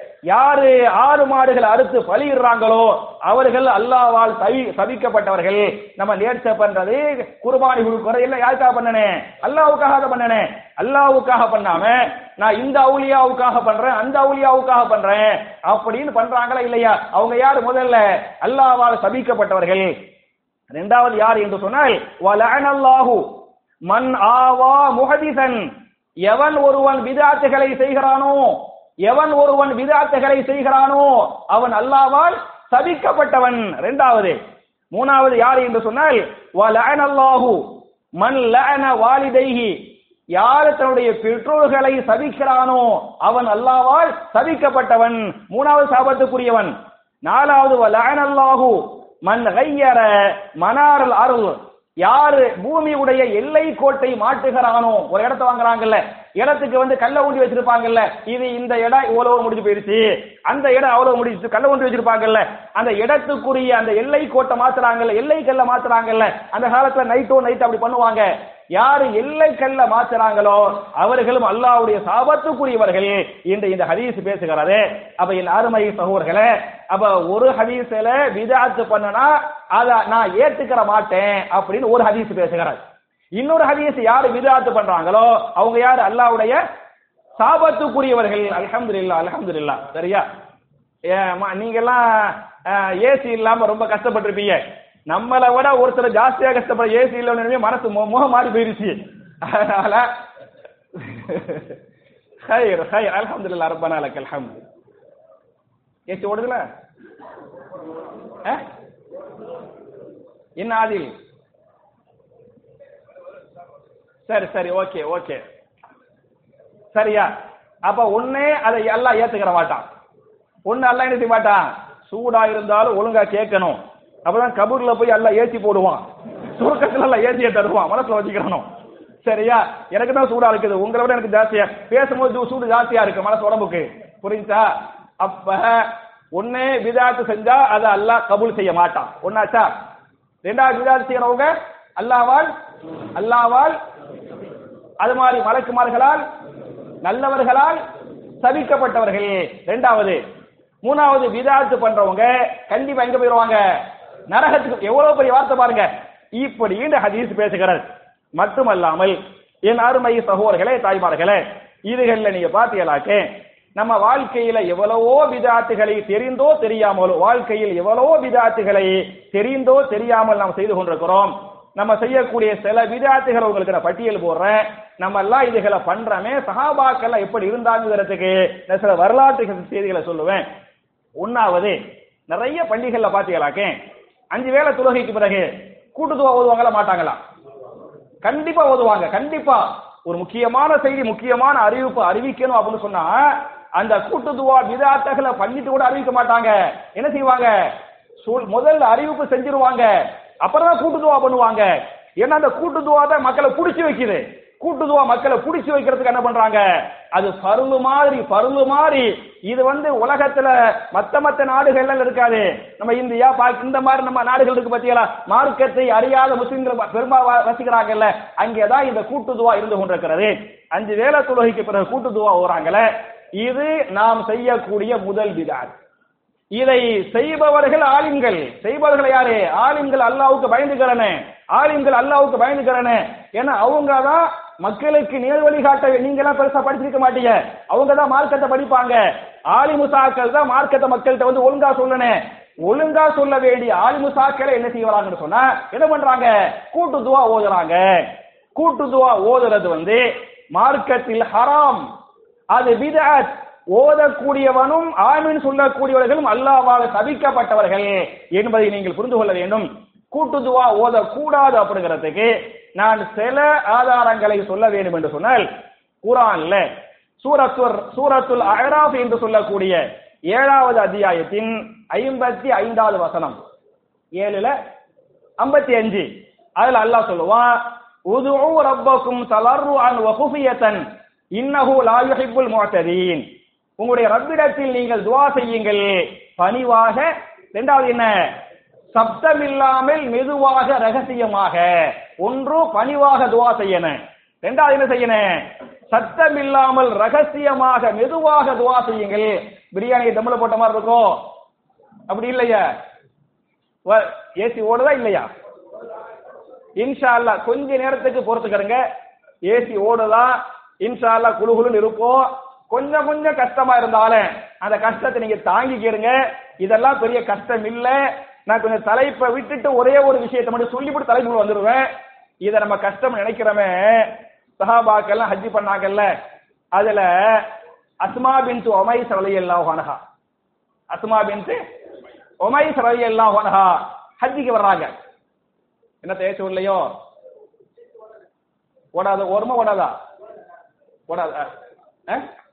S1: யாரு ஆறு மாடுகள் அறுத்து பலியிடுறாங்களோ அவர்கள் அல்லாவால் சவி சபிக்கப்பட்டவர்கள் நம்ம நேர்ச்ச பண்றது குர்பானி கொடுக்கறது எல்லாம் யாருக்காக பண்ணனே அல்லாவுக்காக பண்ணனே அல்லாவுக்காக பண்ணாம நான் இந்த அவுலியாவுக்காக பண்றேன் அந்த அவுலியாவுக்காக பண்றேன் அப்படின்னு பண்றாங்களா இல்லையா அவங்க யார் முதல்ல அல்லாவால் சபிக்கப்பட்டவர்கள் இரண்டாவது யார் என்று சொன்னால் வலஅனல்லாஹு மன் ஆவா முஹதிசன் எவன் ஒருவன் விதாத்துகளை செய்கிறானோ எவன் ஒருவன் விதாத்துகளை செய்கிறானோ அவன் அல்லாவால் சபிக்கப்பட்டவன் இரண்டாவது மூணாவது யார் என்று சொன்னால் வலஅனல்லாஹு மன் லஅன வாலிதைஹி யார் தன்னுடைய பெற்றோர்களை சபிக்கிறானோ அவன் அல்லாவால் சபிக்கப்பட்டவன் மூணாவது சாபத்துக்குரியவன் நாலாவது வலஅனல்லாஹு மன் கையற மனாரல் அருள் யாரு பூமியுடைய எல்லை கோட்டை மாட்டுகிறானோ ஒரு இடத்த வாங்குறாங்கல்ல இடத்துக்கு வந்து கல்ல ஊண்டி வச்சிருப்பாங்கல்ல இது இந்த இடம் இவ்வளவு முடிஞ்சு போயிருச்சு அந்த இடம் அவ்வளவு முடிச்சு கல்ல ஊண்டி வச்சிருப்பாங்கல்ல அந்த இடத்துக்குரிய அந்த எல்லை கோட்டை மாத்துறாங்கல்ல எல்லை கல்ல மாத்துறாங்கல்ல அந்த காலத்துல நைட்டோ நைட் அப்படி பண்ணுவாங்க யாரு எல்லை கல்ல மாத்துறாங்களோ அவர்களும் அல்லாஹ்வுடைய சாபத்துக்குரியவர்கள் என்று இந்த ஹதீஸ் பேசுகிறது அப்ப என் அருமை சகோதரர்களே அப்ப ஒரு ஹதீஸ்ல விதாத்து பண்ணனா அத நான் ஏத்துக்கிற மாட்டேன் அப்படின்னு ஒரு ஹதீஸ் பேசுகிறார் இன்னொரு ஹதீஸ் யாரு விதாத்து பண்றாங்களோ அவங்க யாரு அல்லாஹ்வுடைய சாபத்துக்குரியவர்கள் அல்ஹம்துலில்லாஹ் அல்ஹம்துலில்லாஹ் சரியா ஏம்மா, நீங்கெல்லாம் ஏசி இல்லாம ரொம்ப கஷ்டப்பட்டிருப்பீங்க நம்மளை விட ஒருத்தர் ஜாஸ்தியா கஷ்டப்பட ஏசி இல்லைன்னு மனசு மு- முகம் மாறி போயிருச்சு அதனால ஹைர் ஹைர் அல்ஹம்துலில்லாஹ் ரப்பனா லக்கல் ஹம்து ஏசி ஓடுதுல அஹ்? என்ன ஆதில் சரி சரி ஓகே ஓகே சரியா அப்ப ஒண்ணே அதை எல்லாம் ஏத்துக்கிற மாட்டான் ஒண்ணு அல்ல என்ன செய்ய மாட்டான் சூடா இருந்தாலும் ஒழுங்கா கேட்கணும் அப்பதான் கபூர்ல போய் எல்லாம் ஏசி போடுவான் சுருக்கத்துல எல்லாம் ஏசியை தருவான் மனசுல வச்சுக்கணும் சரியா எனக்கு தான் சூடா இருக்குது உங்களை விட எனக்கு ஜாஸ்தியா பேசும்போது சூ- சூடு ஜாஸ்தியா இருக்கு மனசு உடம்புக்கு புரியுதா அப்ப ஒண்ணு விதாத்து செஞ்சா அதை அல்லாஹ் கபூல் செய்ய மாட்டான் ஒன்னாச்சா ரெண்டாவது விதாத்து செய்யறவங்க அல்லாவால் அல்லாவால் அது மாதிரி மலக்குமார்களால் நல்லவர்களால் சபிக்கப்பட்டவர்கள் ரெண்டாவது மூணாவது விதாத்து பண்றவங்க கண்டிப்பா எங்க போயிருவாங்க நரகத்துக்கு எவ்வளவு பெரிய வார்த்தை பாருங்க இப்படி இந்த ஹதீஸ் பேசுகிறார் மட்டுமல்லாமல் என் அருமை சகோதரர்களே தாய்மார்களே இதுகள்ல நீங்க பாத்தீங்களாக்க நம்ம வாழ்க்கையில எவ்வளவோ விதாத்துகளை தெரிந்தோ தெரியாமலோ வாழ்க்கையில் எவ்வளவோ விதாத்துகளை தெரிந்தோ தெரியாமல் நாம் செய்து கொண்டிருக்கிறோம் நம்ம செய்யக்கூடிய சில விதாத்துகளை உங்களுக்கு நான் பட்டியல் போடுறேன் நம்ம எல்லாம் இதுகளை பண்றோமே சஹாபாக்கெல்லாம் எப்படி இருந்தாங்கிறதுக்கு நான் சில வரலாற்று செய்திகளை சொல்லுவேன் ஒன்னாவது நிறைய பள்ளிகள்ல பாத்தீங்களாக்க அஞ்சு வேளை தொழுகைக்கு பிறகு கூட்டுத்துவா ஓதுவாங்களா மாட்டாங்களா கண்டிப்பா ஓதுவாங்க கண்டிப்பா ஒரு முக்கியமான செய்தி முக்கியமான அறிவிப்பு அறிவிக்கணும் அப்படின்னு சொன்னா அந்த கூட்டுதுவா விதாத்தகளை பண்ணிட்டு கூட அறிவிக்க மாட்டாங்க என்ன செய்வாங்க சொல்- முதல்ல அறிவிப்பு செஞ்சிருவாங்க அப்புறம் தான் கூட்டுதுவா பண்ணுவாங்க ஏன்னா அந்த கூட்டுதுவா தான் மக்களை புடிச்சு வைக்குது கூட்டுதுவா மக்களை புடிச்சு வைக்கிறதுக்கு என்ன பண்றாங்க அது பருளு மாதிரி பருளு மாதிரி இது வந்து உலகத்துல மத்த மத்த நாடுகள்ல இருக்காது நம்ம இந்தியா பாக் இந்த மாதிரி நம்ம நாடுகள் இருக்கு பாத்தீங்களா மார்க்கத்தை அறியாத முஸ்லிம்கள் பெரும்பா வ- வசிக்கிறாங்கல்ல அங்கேதான் இந்த கூட்டுதுவா இருந்து கொண்டிருக்கிறது அஞ்சு வேளை தொழுகைக்கு பிறகு கூட்டுதுவா ஓறாங்கல்ல இது நாம் செய்யக்கூடிய முதல் விதாத் இதை செய்பவர்கள் ஆலிம்கள் செய்பவர்கள் யாரு ஆலிம்கள் அல்லாவுக்கு பயந்துக்கிறனே ஆலிம்கள் அல்லாவுக்கு பயந்துக்கிறனே ஏன்னா அவங்க தான் மக்களுக்கு நேர் வழி காட்ட நீங்க எல்லாம் பெருசா படிச்சிருக்க மாட்டீங்க அவங்க தான் மார்க்கத்தை படிப்பாங்க ஆலிமுசாக்கள் தான் மார்க்கத்தை மக்கள்கிட்ட வந்து ஒழுங்கா சொல்லணும் ஒழுங்கா சொல்ல வேண்டிய ஆலிமுசாக்களை என்ன செய்வாங்கன்னு சொன்னா என்ன பண்றாங்க கூட்டு துவா ஓதுறாங்க கூட்டு துவா ஓதுறது வந்து மார்க்கத்தில் ஹராம் அது பிதஅத் ஓதக்கூடியவனும் ஆமீன் சொல்லக்கூடியவர்களும் அல்லாஹ்வால் சபிக்கப்பட்டவர்கள் என்பதை நீங்கள் புரிந்து கொள்ள வேண்டும் கூட்டுதுவா ஓதக்கூடாது அப்படிங்கிறதுக்கு நான் சில ஆதாரங்களை சொல்ல வேண்டும் என்று சொன்னால் குரான்ல சூரத்துர் சூரத்துல் அஹ்ராஃப் என்று சொல்லக்கூடிய ஏழாவது அத்தியாயத்தின் ஐம்பத்தி ஐந்தாவது வசனம் ஏழுல ஐம்பத்தி அஞ்சு அதுல அல்லாஹ் சொல்லுவான் உதுஉ ரப்பக்கும் தலர்ருஅன் வ குஃபியத்தன் இன்னஹு லா யுஹிப்புல் முஅ்ததீன் உங்களுடைய ரப்பிடத்தில் நீங்கள் துஆ செய்யுங்கள் பணிவாக இரண்டாவது என்ன சப்தம் இல்லாமல் மெதுவாக ரகசியமாக ஒன்று பணிவாக துஆ செய்யணும் இரண்டாவது என்ன செய்யணும் சத்தம் இல்லாமல் ரகசியமாக மெதுவாக துஆ செய்யுங்கள் பிரியாணி தம்முல போட்ட மாதிரி இருக்கும் அப்படி இல்லையா ஏசி ஓடுதா இல்லையா இன்ஷா அல்லா கொஞ்ச நேரத்துக்கு பொறுத்துக்கிறங்க ஏசி ஓடுதா இன்ஷா அல்லா குழுகுலுன்னு இருக்கும் கொஞ்சம் கொஞ்சம் கஷ்டமா இருந்தாலும் அந்த கஷ்டத்தை நீங்க தாங்கிக்கிறங்க இதெல்லாம் பெரிய கஷ்டம் இல்ல நான் கொஞ்சம் தலைப்பை விட்டுட்டு ஒரே ஒரு விஷயத்தை மட்டும் சொல்லிவிட்டு தலைப்புல வந்துருவேன் இதை நம்ம கஷ்டம் நினைக்கிறோமே சஹாபாக்கெல்லாம் ஹஜ்ஜி பண்ணாங்கல்ல அதுல அஸ்மா பின்து ஒமைஸ் ரலியல்லாஹு அன்ஹா அஸ்மா பின்து ஒமைஸ் ரலியல்லாஹு அன்ஹா ஹஜ்ஜிக்கு வர்றாங்க என்ன தேய்ச்சி இல்லையோ ஓடாத ஓரமா ஓடாதா ஓடாதா ஆ?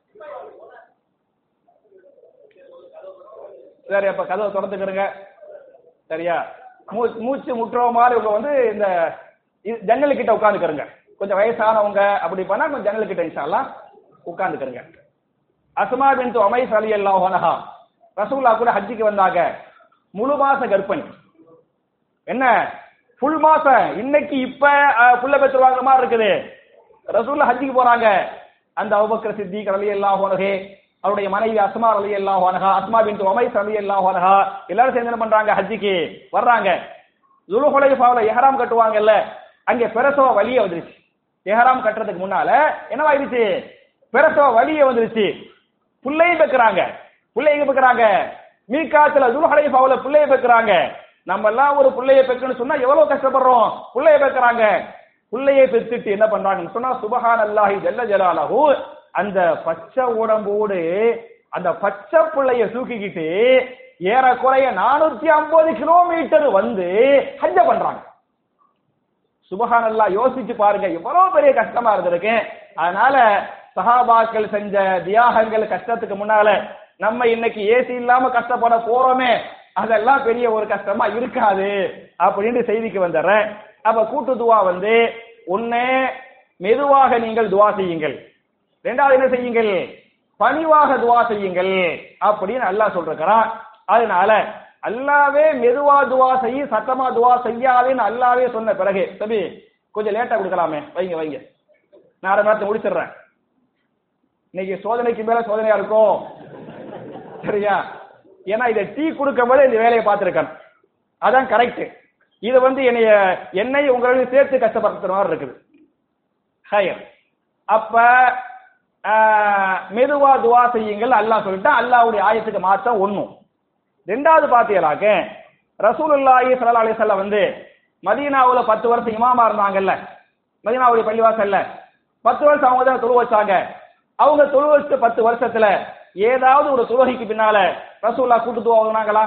S1: சரி அப்ப கதவை திறந்துக்கிறங்க சரியா மூ- மூச்சு முட்டுற மாதிரி உங்க வந்து இந்த இது- ஜன்னல் கிட்ட உட்காந்துக்கிறங்க கொஞ்சம் வயசானவங்க அப்படி பண்ணா கொஞ்சம் ஜன்னல் கிட்ட இன்ஷால்லாம் உட்காந்துக்கிறங்க அஸ்மா பின் அமைஸ் அலி அல்லாஹ் அன்ஹா ரசூல்லா கூட ஹஜ்ஜிக்கு வந்தாங்க முழு மாச கர்ப்பிணி என்ன ஃபுல் மாசம் இன்னைக்கு இப்ப அஹ், புள்ள பெற்றுவாங்க மாதிரி இருக்குது ரசூல்லா ஹஜ்ஜிக்கு போறாங்க அந்த அபுபக்கர் சித்திக் ரலியல்லாஹு அன்ஹு அவருடைய மனைவி அஸ்மா ரலியல்லாஹு அன்ஹா அஸ்மா பின்த் உமைஸ் ரலியல்லாஹு அன்ஹா எல்லாரும் சேர்ந்து என்ன பண்றாங்க ஹஜ்ஜிக்கு வர்றாங்க துலுஹுலைஃபாவுல இஹ்ராம் கட்டுவாங்கல்ல அங்க பிரசவ வலிய வந்துருச்சு இஹ்ராம் கட்டுறதுக்கு முன்னால என்னவாயிருச்சு பிரசவ வலிய வந்துருச்சு புள்ளையும் பெக்குறாங்க புள்ளை எங்க பெக்குறாங்க மீகாத்துல துலுஹுலைஃபாவுல புள்ளைய பெக்குறாங்க நம்ம எல்லாம் ஒரு புள்ளைய பெக்கணும்னு சொன்னா எவ்வளவு கஷ்டப்படுறோம் புள்ளைய பெக்குறாங்க புள்ளையை பெத்துட்டு என்ன பண்றாங்கன்னு சொன்னா சுபஹான் அல்லாஹி ஜல்ல ஜலாலஹு அந்த பச்சை உடம்போடு அந்த பச்சை புள்ளைய தூக்கிக்கிட்டு ஏறக்குறைய நானூத்தி ஐம்பது கிலோமீட்டர் வந்து ஹஜ்ஜ பண்றாங்க சுபஹான் அல்லாஹ் யோசிச்சு பாருங்க எவ்வளவு பெரிய கஷ்டமா இருந்திருக்கு அதனால சஹாபாக்கள் செஞ்ச தியாகங்கள் கஷ்டத்துக்கு முன்னால நம்ம இன்னைக்கு ஏசி இல்லாம கஷ்டப்பட போறோமே அதெல்லாம் பெரிய ஒரு கஷ்டமா இருக்காது அப்படின்னு செய்திக்கு வந்துடுறேன் அப்ப கூட்டு துவா வந்து ஒண்ணு மெதுவாக நீங்கள் துவா செய்யுங்கள் ரெண்டாவது என்ன செய்யுங்கள் பணிவாக துவா செய்யுங்கள் அப்படின்னு அல்லாஹ் சொல்றான் அதனால அல்லாவே மெதுவா துவா செய்ய சத்தமா துவா செய்யாதேன்னு அல்லாவே சொன்ன பிறகு தம்பி கொஞ்சம் லேட்டா கொடுக்கலாமே வைங்க வைங்க நான் அரை நேரத்தை முடிச்சிடுறேன் இன்னைக்கு சோதனைக்கு மேல சோதனையா இருக்கும் சரியா ஏன்னா இதை டீ கொடுக்கும் போது இந்த வேலையை பார்த்துருக்கேன் அதான் கரெக்ட் இது வந்து என்னைய என்னை உங்களுக்கு சேர்த்து கஷ்டப்படுத்துற மாதிரி இருக்குது ஹயர் அப்ப ஆஹ், மெதுவா துவா செய்யுங்கள் அல்லாஹ் சொல்லிட்டா அல்லாஹ்வுடைய ஆயத்துக்கு மாற்றம் ஒண்ணும் ரெண்டாவது பாத்தீங்களாக்க ரசூலுல்லாஹி ஸல்லல்லாஹு அலைஹி வஸல்லம் வந்து மதீனாவுல பத்து வருஷம் இமாமா இருந்தாங்கல்ல மதீனாவுடைய பள்ளிவாசல்ல பத்து வருஷம் அவங்க தான் தொழு வச்சாங்க அவங்க தொழு வச்ச பத்து வருஷத்துல ஏதாவது ஒரு தொழுகைக்கு பின்னால ரசூல்லா கூட்டு துவா ஓதுனாங்களா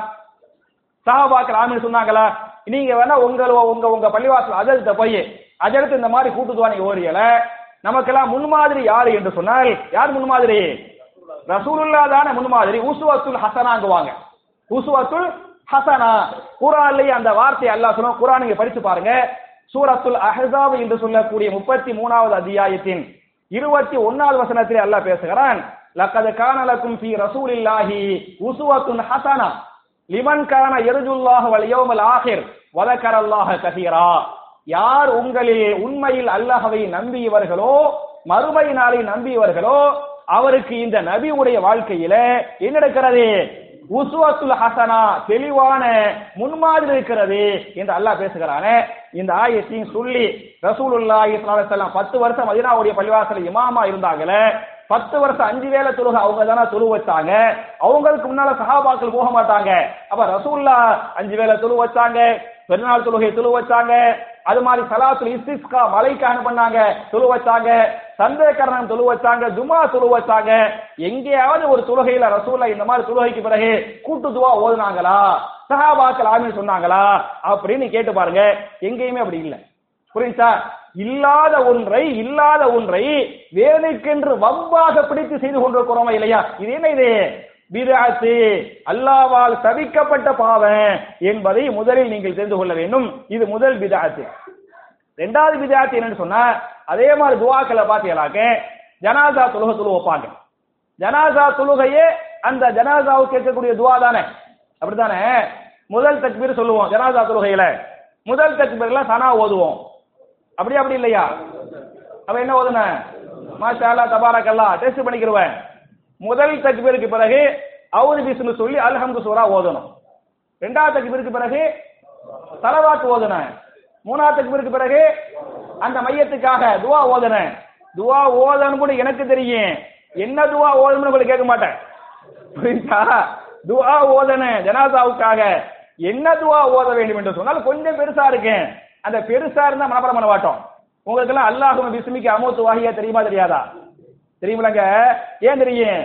S1: சஹாபாக்கள் ஆமீன் சொன்னாங்களா நீங்க வேணா உங்க உங்க உங்க பள்ளிவாசல் அஜல்கிட்ட போய் அஜலுக்கு இந்த மாதிரி கூட்டு துவா நீங்க ஓரியல நமக்கெல்லாம் முன்மாதிரி யாரு என்று சொன்னால் யார் முன்மாதிரி ரசூலுல்லா தானே முன்மாதிரி உசுவத்துல் ஹசனாங்குவாங்க உசுவத்துல் ஹசனா குரான்லயே அந்த வார்த்தையை அல்லாஹ் சொல்லுவோம் குரான் நீங்க படிச்சு பாருங்க சூரத்துல் அஹ்ஸாப் என்று சொல்லக்கூடிய முப்பத்தி மூணாவது அத்தியாயத்தின் இருபத்தி ஒன்னாவது வசனத்திலே அல்லாஹ் பேசுகிறான் லக்கது கானலக்கும் ஃபீ ரசூலில்லாஹி உசுவத்துன் ஹசனா லிமன் கான எருஜுல்லாஹ் வல் யௌமல் ஆஹிர் வதக்கரல்லாஹ கசீரா யார் உங்களில் உண்மையில் அல்லாஹ்வை நம்பியவர்களோ மறுமை நாளை நம்பியவர்களோ அவருக்கு இந்த நபியுடைய வாழ்க்கையில என்ன நடக்கிறது உசுவத்துல் ஹசனா தெளிவான முன்மாதிரி இருக்கிறது என்று அல்லாஹ் பேசுகிறானே இந்த ஆயத்தையும் சொல்லி ரசூலுல்லாஹி ஸல்லல்லாஹு அலைஹி வஸல்லம் பத்து வருஷம் மதீனாவுடைய பள்ளிவாசல் இமாமா இருந்தாங்களே பத்து வருஷம் அஞ்சு வேளை தொழுக அவங்க தானே தொழு வச்சாங்க அவங்களுக்கு முன்னால சஹாபாக்கள் போக மாட்டாங்க அப்ப ரசூல்லா அஞ்சு வேளை தொழு வச்சாங்க பெருநாள் தொழுகை தொழு வச்சாங்க அது மாதிரி சலாத்துல் இஸ்திஸ்கா மலைக்கு பண்ணாங்க தொழு வச்சாங்க சந்தேகரணம் தொழு வச்சாங்க ஜுமா தொழு வச்சாங்க எங்கேயாவது ஒரு தொழுகையில ரசூல்லா இந்த மாதிரி தொழுகைக்கு பிறகு கூட்டு துவா ஓதுனாங்களா சஹாபாக்கள் ஆமீன் சொன்னாங்களா அப்படின்னு கேட்டு பாருங்க எங்கேயுமே அப்படி இல்லை புரியுதா இல்லாத ஒன்றை இல்லாத ஒன்றை வேலைக்கென்று வம்பாக பிடித்து செய்து கொண்டிருக்கிறோமா இல்லையா இது என்ன இது பிதாத்து அல்லாவால் தவிக்கப்பட்ட பாவம் என்பதை முதலில் நீங்கள் தெரிந்து கொள்ள வேண்டும் இது முதல் பிதாத்து ரெண்டாவது பிதாத்து என்னன்னு சொன்னா அதே மாதிரி துவாக்களை பார்த்தீங்களாக்க ஜனாசா தொழுகை தொழு வைப்பாங்க ஜனாசா தொழுகையே அந்த ஜனாசாவுக்கு கேட்கக்கூடிய துவா தானே அப்படித்தானே முதல் தக்பீர் சொல்லுவோம் ஜனாசா தொழுகையில முதல் தக்பீர்ல சனா ஓதுவோம் அப்படி அப்படி இல்லையா அப்ப என்ன ஓதுன மாஷா அல்லா தபாரக் அல்லா டெஸ்ட் பண்ணிக்கிருவேன் முதல் தக்பீருக்கு பிறகு அவுது பிஸ்னு சொல்லி அல்ஹம்து சூரா ஓதணும் ரெண்டாவது தக்பீருக்கு பிறகு தலவாத்து ஓதுனேன் மூணாவது தக்பீருக்கு பிறகு அந்த மையத்துக்காக துவா ஓதுனேன் துவா ஓதணும் கூட எனக்கு தெரியும் என்ன துவா ஓதணும்னு உங்களுக்கு கேட்க மாட்டேன் புரியுதா துவா ஓதனேன் ஜனாசாவுக்காக என்ன துவா ஓத வேண்டும் என்று சொன்னால் கொஞ்சம் பெருசா இருக்கேன் அந்த பெருசா இருந்தா மனப்பாடம் பண்ண மாட்டோம் உங்களுக்கு எல்லாம் அல்லாஹும் பிஸ்மிக்கு அமோத்து வாகியா தெரியுமா தெரியாதா தெரியுமிலங்க ஏன் தெரியும்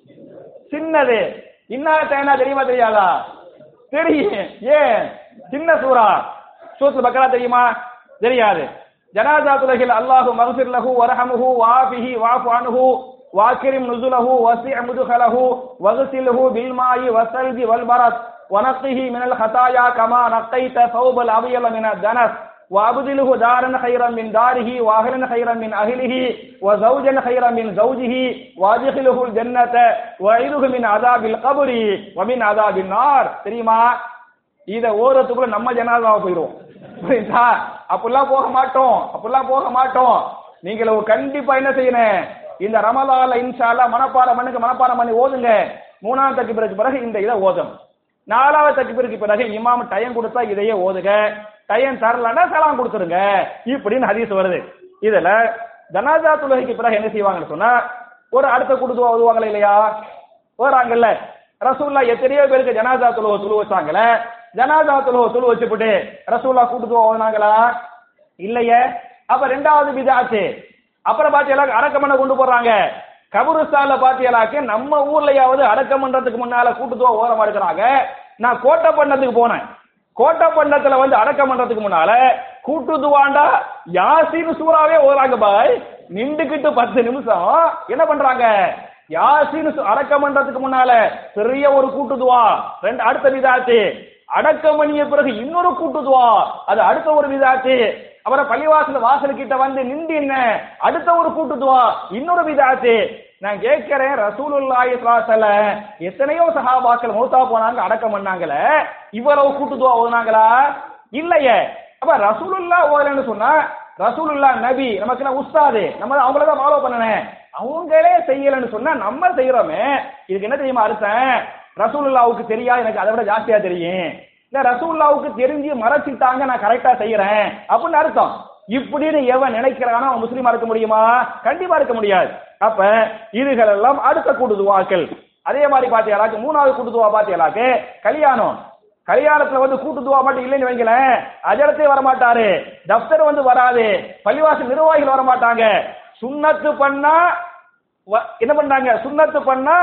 S1: சின்னது இன்னா தேனா தெரியுமா தெரியாதா தெரியும் ஏன் சின்ன சூரா சூத்துல பக்கரா தெரியுமா தெரியாது ஜனாசா துலகில் அல்லாஹு மகசிர் லஹு வரஹமுஹு வாஃபிஹி வாஃபு அன்ஹு வாக்கிரிம் நுசுலஹு வசி முதுகலஹு வகுசில்ஹு பில்மாயி வசல்ஜி வல்பரத் ونقه من الخطايا كما نقيت ثوب الأبيض من الدنس وأبدله دارا خيرا من داره وأهلا خيرا من أهله وزوجا خيرا من زوجه وأدخله الجنة وأعيده من عذاب القبر ومن عذاب النار தெரியுமா இத ஓரத்துக்குள்ள நம்ம ஜனாதாவை போயிடுவோம் புரியுதா அப்படிலாம் போக மாட்டோம் அப்படிலாம் போக மாட்டோம் நீங்களும் கண்டிப்பா என்ன செய்யணும் இந்த ரமலால இன்ஷா அல்லாஹ் மனப்பாடம் பண்ணுங்க மனப்பாடம் பண்ணி ஓதுங்க மூணாவது தக்கு பிறகு இந்த இதை ஓதும் நாலாவது தக்பீருக்கு பிறகு இமாம் டயம் கொடுத்தா இதையே ஓதுக டயம் தரலன்னா சலாம் கொடுத்துருங்க இப்படின்னு ஹதீஸ் வருது இதுல ஜனாஜா தொழுகைக்கு பிறகு என்ன செய்வாங்கன்னு சொன்னா ஒரு அடுத்த குடுத்துவா ஓதுவாங்களா இல்லையா ஓறாங்கல்ல ரசூல்லா எத்தனையோ பேருக்கு ஜனாஜா தொழுவ தொழு வச்சாங்களே ஜனாஜா தொழுவ தொழு வச்சுப்புட்டு ரசூல்லா கூட்டுத்துவா ஓதுனாங்களா இல்லையே அப்ப ரெண்டாவது பிதாச்சு அப்புறம் பாத்தீங்களா அடக்கம் பண்ண கொண்டு போறாங்க கபருஸ்தான்ல பாத்தியலாக்க நம்ம ஊர்லயாவது அடக்கம் பண்றதுக்கு முன்னால கூட்டுத்துவா ஓரம் எடுக்கிறாங்க நான் கோட்டை பண்ணத்துக்கு போனேன் கோட்டை பண்ணத்துல வந்து அடக்கம் பண்றதுக்கு முன்னால கூட்டுதுவாண்டா யாசின் சூறாவே ஓதுறாங்க பாய் நின்றுகிட்டு பத்து நிமிஷம் என்ன பண்றாங்க யாசின் சு- அடக்கம் பண்றதுக்கு முன்னால பெரிய ஒரு கூட்டுதுவா ரெண்டு அடுத்த விதாத்து அடக்கம் பண்ணிய பிறகு இன்னொரு கூட்டுதுவா அது அடுத்த ஒரு விதாத்து அப்புறம் பள்ளிவாசல் வாசல் கிட்ட வந்து நின்று என்ன அடுத்த ஒரு கூட்டுதுவா இன்னொரு விதாத்து நான் கேட்கிறேன் ரசூலுல்லாஹி ஸல்லல்லாஹு அலைஹி வஸல்லம் எத்தனையோ சஹாபாக்கள் மௌத்தா போனாங்க அடக்கம் பண்ணாங்களே இவ்வளவு கூட்டுதுவா ஓதுனாங்களா இல்லையே அப்ப ரசூலுல்லா ஓதலன்னு சொன்னா ரசூலுல்லா நபி நமக்கு என்ன உஸ்தாது நம்ம அவங்கள தான் ஃபாலோ பண்ணணும் அவங்களே செய்யலன்னு சொன்னா நம்ம செய்யறோமே இதுக்கு என்ன தெரியுமா அர்த்தம் ரசூலுல்லாவுக்கு தெரியா எனக்கு அதை விட ஜாஸ்தியா தெரியும் இல்ல ரசூலுல்லாவுக்கு தெரிஞ்சு மறைச்சிட்டாங்க நான் கரெக்டா செய்யறேன் அப்படின்னு அர்த்தம் இப்படின்னு எவன் நினைக்கிறானோ அவன் முஸ்லீமா இருக்க முடியுமா கண்டிப்பா இருக்க முடியாது அப்ப இதுகள் எல்லாம் அடுத்த கூட்டுதுவாக்கள் அதே மாதிரி பாத்தியாலாக்கு மூணாவது கூட்டுதுவா பாத்தியாலாக்கு கல்யாணம் கல்யாணத்துல வந்து கூட்டுதுவா மட்டும் இல்லைன்னு வைங்களேன் அஜரத்தே வர மாட்டாரு தப்தர் வந்து வராது பள்ளிவாசல் நிர்வாகிகள் வர மாட்டாங்க சுண்ணத்து பண்ணா வ- என்ன பண்றாங்க சுண்ணத்து பண்ணா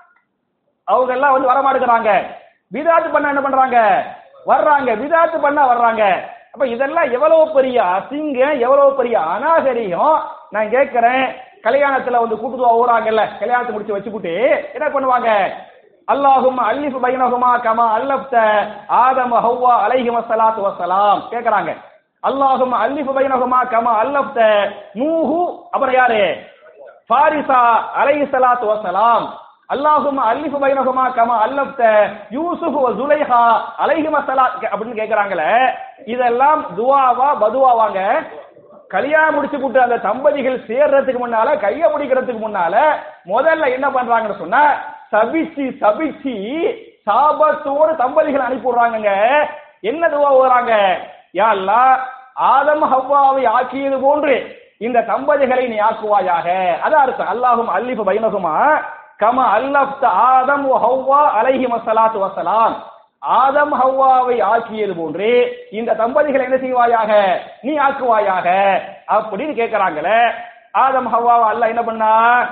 S1: அவங்க எல்லாம் வந்து வர மாட்டேங்கிறாங்க விதாத்து பண்ணா என்ன பண்றாங்க வர்றாங்க விதாத்து பண்ணா வர்றாங்க அப்ப இதெல்லாம் எவ்வளவு பெரிய அசிங்கம் எவ்வளவு பெரிய அநாகரிகம் நான் கேட்கிறேன் கல்யாணத்துல வந்து கூட்டுதுவா ஊறாங்கல்ல கல்யாணத்தை முடிச்சு வச்சுக்கிட்டு என்ன பண்ணுவாங்க அல்லாஹும் அல்லிஃபு பைனஹுமா கமா அல்லப்த ஆதம ஹவ்வா அலைஹிம ஸலாத்து வஸ்ஸலாம் கேக்குறாங்க அல்லாஹும் அல்லிஃபு பைனஹுமா கமா அல்லப்த நூஹு அப்புறம் யாரு ஃபாரிசா அலைஹி ஸலாத்து வஸ்ஸலாம் அல்லாஹும் அல்லிஃபு பைனஹுமா கமா அல்லப்த யூசுஃப் வ ஜுலைஹா அலைஹிம ஸலாத் அப்படின்னு கேக்குறாங்களே இதெல்லாம் துஆவா பதுவாவாங்க கல்யாணம் முடிச்சு விட்டு அந்த தம்பதிகள் சேர்றதுக்கு முன்னால கைய பிடிக்கிறதுக்கு முன்னால முதல்ல என்ன பண்றாங்கன்னு சொன்னா சபிச்சு சபிச்சு சாபத்தோடு தம்பதிகள் அனுப்பி விடுறாங்கங்க என்ன துவா ஓதுறாங்க யா அல்லாஹ் ஆதம் ஹவ்வாவை ஆக்கியது போன்று இந்த தம்பதிகளை நீ ஆக்குவாயாக அதான் அர்த்தம் அல்லாஹும் அல்லிஃபு பைனகுமா கம அல்லப்த ஆதம் வ ஹவ்வா அலைஹி வஸலாத்து வஸலாம் ஆதம் ஹவ்வாவை ஆக்கியது போன்று இந்த தம்பதிகளை என்ன செய்வாயாக நீ ஆக்குவாயாக அப்படின்னு கேட்கறாங்களே ஆதம் ஹவ்வாவை அல்லாஹ் என்ன பண்ணா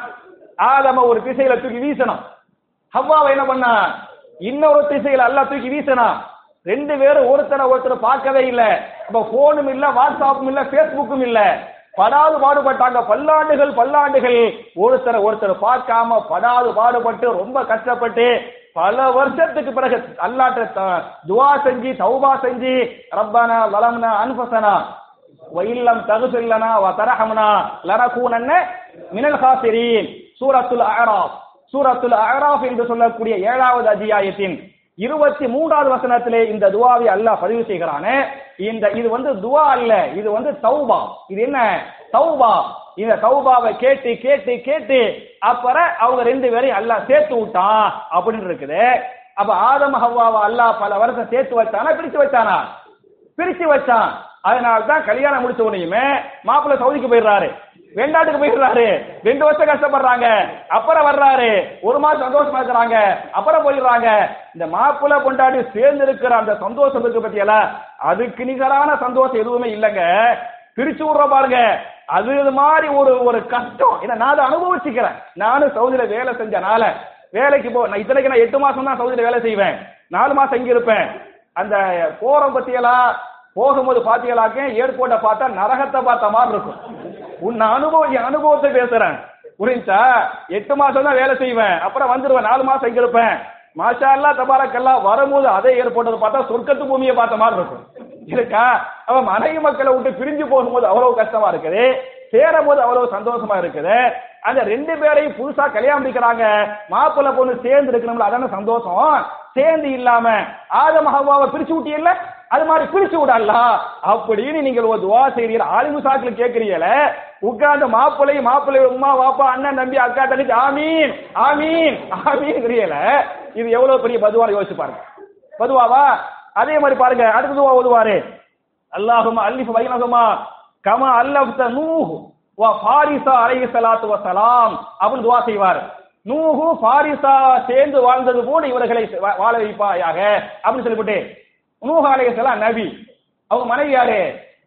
S1: ஆதம ஒரு திசையில தூக்கி வீசணும் ஹவ்வாவை என்ன பண்ணா இன்னொரு திசையில அல்லாஹ் தூக்கி வீசினா ரெண்டு பேரும் ஒருத்தரை ஒருத்தர் பார்க்கவே இல்ல அப்ப போனும் இல்ல வாட்ஸ்அப்பும் இல்ல பேஸ்புக்கும் இல்ல படாது பாடுபட்டாங்க பல்லாண்டுகள் பல்லாண்டுகள் ஒருத்தரை ஒருத்தர் பார்க்காம படாது பாடுபட்டு ரொம்ப கஷ்டப்பட்டு பல வருஷத்துக்கு பிறகு அல்லாட்ட த- துவா செஞ்சு தௌபா செஞ்சு ரப்பனா லலம்னா அன்ஃபசனா வயில்லம் தகுசில்லனா வ தரஹம்னா லனகூனன்ன மினல் காசிரீன் சூரத்துல் அஅராஃப் சூரத்துல் அஅராஃப் என்று சொல்லக்கூடிய ஏழாவது அத்தியாயத்தின் இருபத்தி மூன்றாவது வசனத்திலே இந்த துவாவை அல்லாஹ் பதிவு செய்கிறானே இந்த இது வந்து துவா அல்ல இது வந்து தௌபா இது என்ன தௌபா இந்த தௌபாவை கேட்டு கேட்டு கேட்டு அப்புறம் அவங்க ரெண்டு பேரையும் அல்லாஹ் சேர்த்து விட்டான் அப்படின்னு இருக்குது அப்ப ஆதம் ஹவ்வாவை அல்லாஹ் பல வருஷம் சேர்த்து வச்சானா பிரிச்சு வச்சானா பிரிச்சு வச்சான் அதனால தான் கல்யாணம் முடிச்ச உடனேயுமே மாப்பிள்ளை சவுதிக்கு போயிடுறாரு வெளிநாட்டுக்கு போயிடுறாரு ரெண்டு வருஷம் கஷ்டப்படுறாங்க அப்புறம் வர்றாரு ஒரு மாசம் சந்தோஷமா இருக்கிறாங்க அப்புறம் போயிடுறாங்க இந்த மாப்பிள்ளை கொண்டாடி சேர்ந்து இருக்கிற அந்த சந்தோஷம் இருக்கு பத்தியல அதுக்கு நிகரான சந்தோஷம் எதுவுமே இல்லைங்க பிரிச்சு விடுற பாருங்க அது மாதிரி ஒரு ஒரு கஷ்டம் இதை நான் அதை அனுபவிச்சுக்கிறேன் நானும் சவுதியில வேலை செஞ்சனால வேலைக்கு போ நான் இத்தனைக்கு நான் எட்டு மாசம் தான் சவுதியில வேலை செய்வேன் நாலு மாசம் இங்க இருப்பேன் அந்த போறம் பத்தியெல்லாம் போகும்போது பாத்தீங்களாக்க ஏர்போர்ட்டை பார்த்தா நரகத்தை பார்த்த மாதிரி இருக்கும் உன் அனுபவம் என் அனுபவத்தை பேசுறேன் புரிஞ்சா எட்டு மாசம் தான் வேலை செய்வேன் அப்புறம் வந்துருவேன் நாலு மாசம் இங்க இருப்பேன் மாஷா அல்லா தபாரக்கெல்லாம் வரும்போது அதே ஏர்போர்ட்டை பார்த்தா சொர்க்கத்து பூமியை பார்த்த மாதிரி இருக்கும் இருக்கா அவன் மனைவி மக்களை விட்டு பிரிஞ்சு போகும்போது அவ்வளவு கஷ்டமா இருக்குது சேரும் போது அவ்வளவு சந்தோஷமா இருக்குது அந்த ரெண்டு பேரையும் புதுசா கல்யாணம் முடிக்கிறாங்க மாப்பிள்ளை பொண்ணு சேர்ந்து இருக்கணும்ல அதான சந்தோஷம் சேர்ந்து இல்லாம ஆதம ஹவ்வாவை பிரிச்சு விட்டீங்கல்ல அது மாதிரி பிரிச்சு விடல அப்படின்னு நீங்கள் ஒரு துவா செய்றீங்க ஆலிமு சாக்கில் கேட்கிறீங்கள உட்கார்ந்து மாப்பிள்ளை மாப்பிள்ளை உமா வாப்பா அண்ணன் தம்பி அக்கா தங்கச்சி ஆமீன் ஆமீன் ஆமீன்ங்கிறீங்கள இது எவ்வளவு பெரிய பதுவா யோசிச்சு பாருங்க பதுவாவா அதே மாதிரி பாருங்க அடுத்த துவா ஓதுவாரு அல்லாஹும் அல்லிஃப் பைனகுமா கமா அல்லப்த நூஹ் வ ஃபாரிசா அலைஹி ஸலாத்து வ ஸலாம் அப்படின்னு துவா செய்வார் நூஹு ஃபாரிசா சேர்ந்து வாழ்ந்தது போல இவர்களை வா- வாழ வைப்பாயாக அப்படின்னு சொல்லிவிட்டு நூஹ் அலைஹிஸ்ஸலாம் நபி அவங்க மனைவி யாரு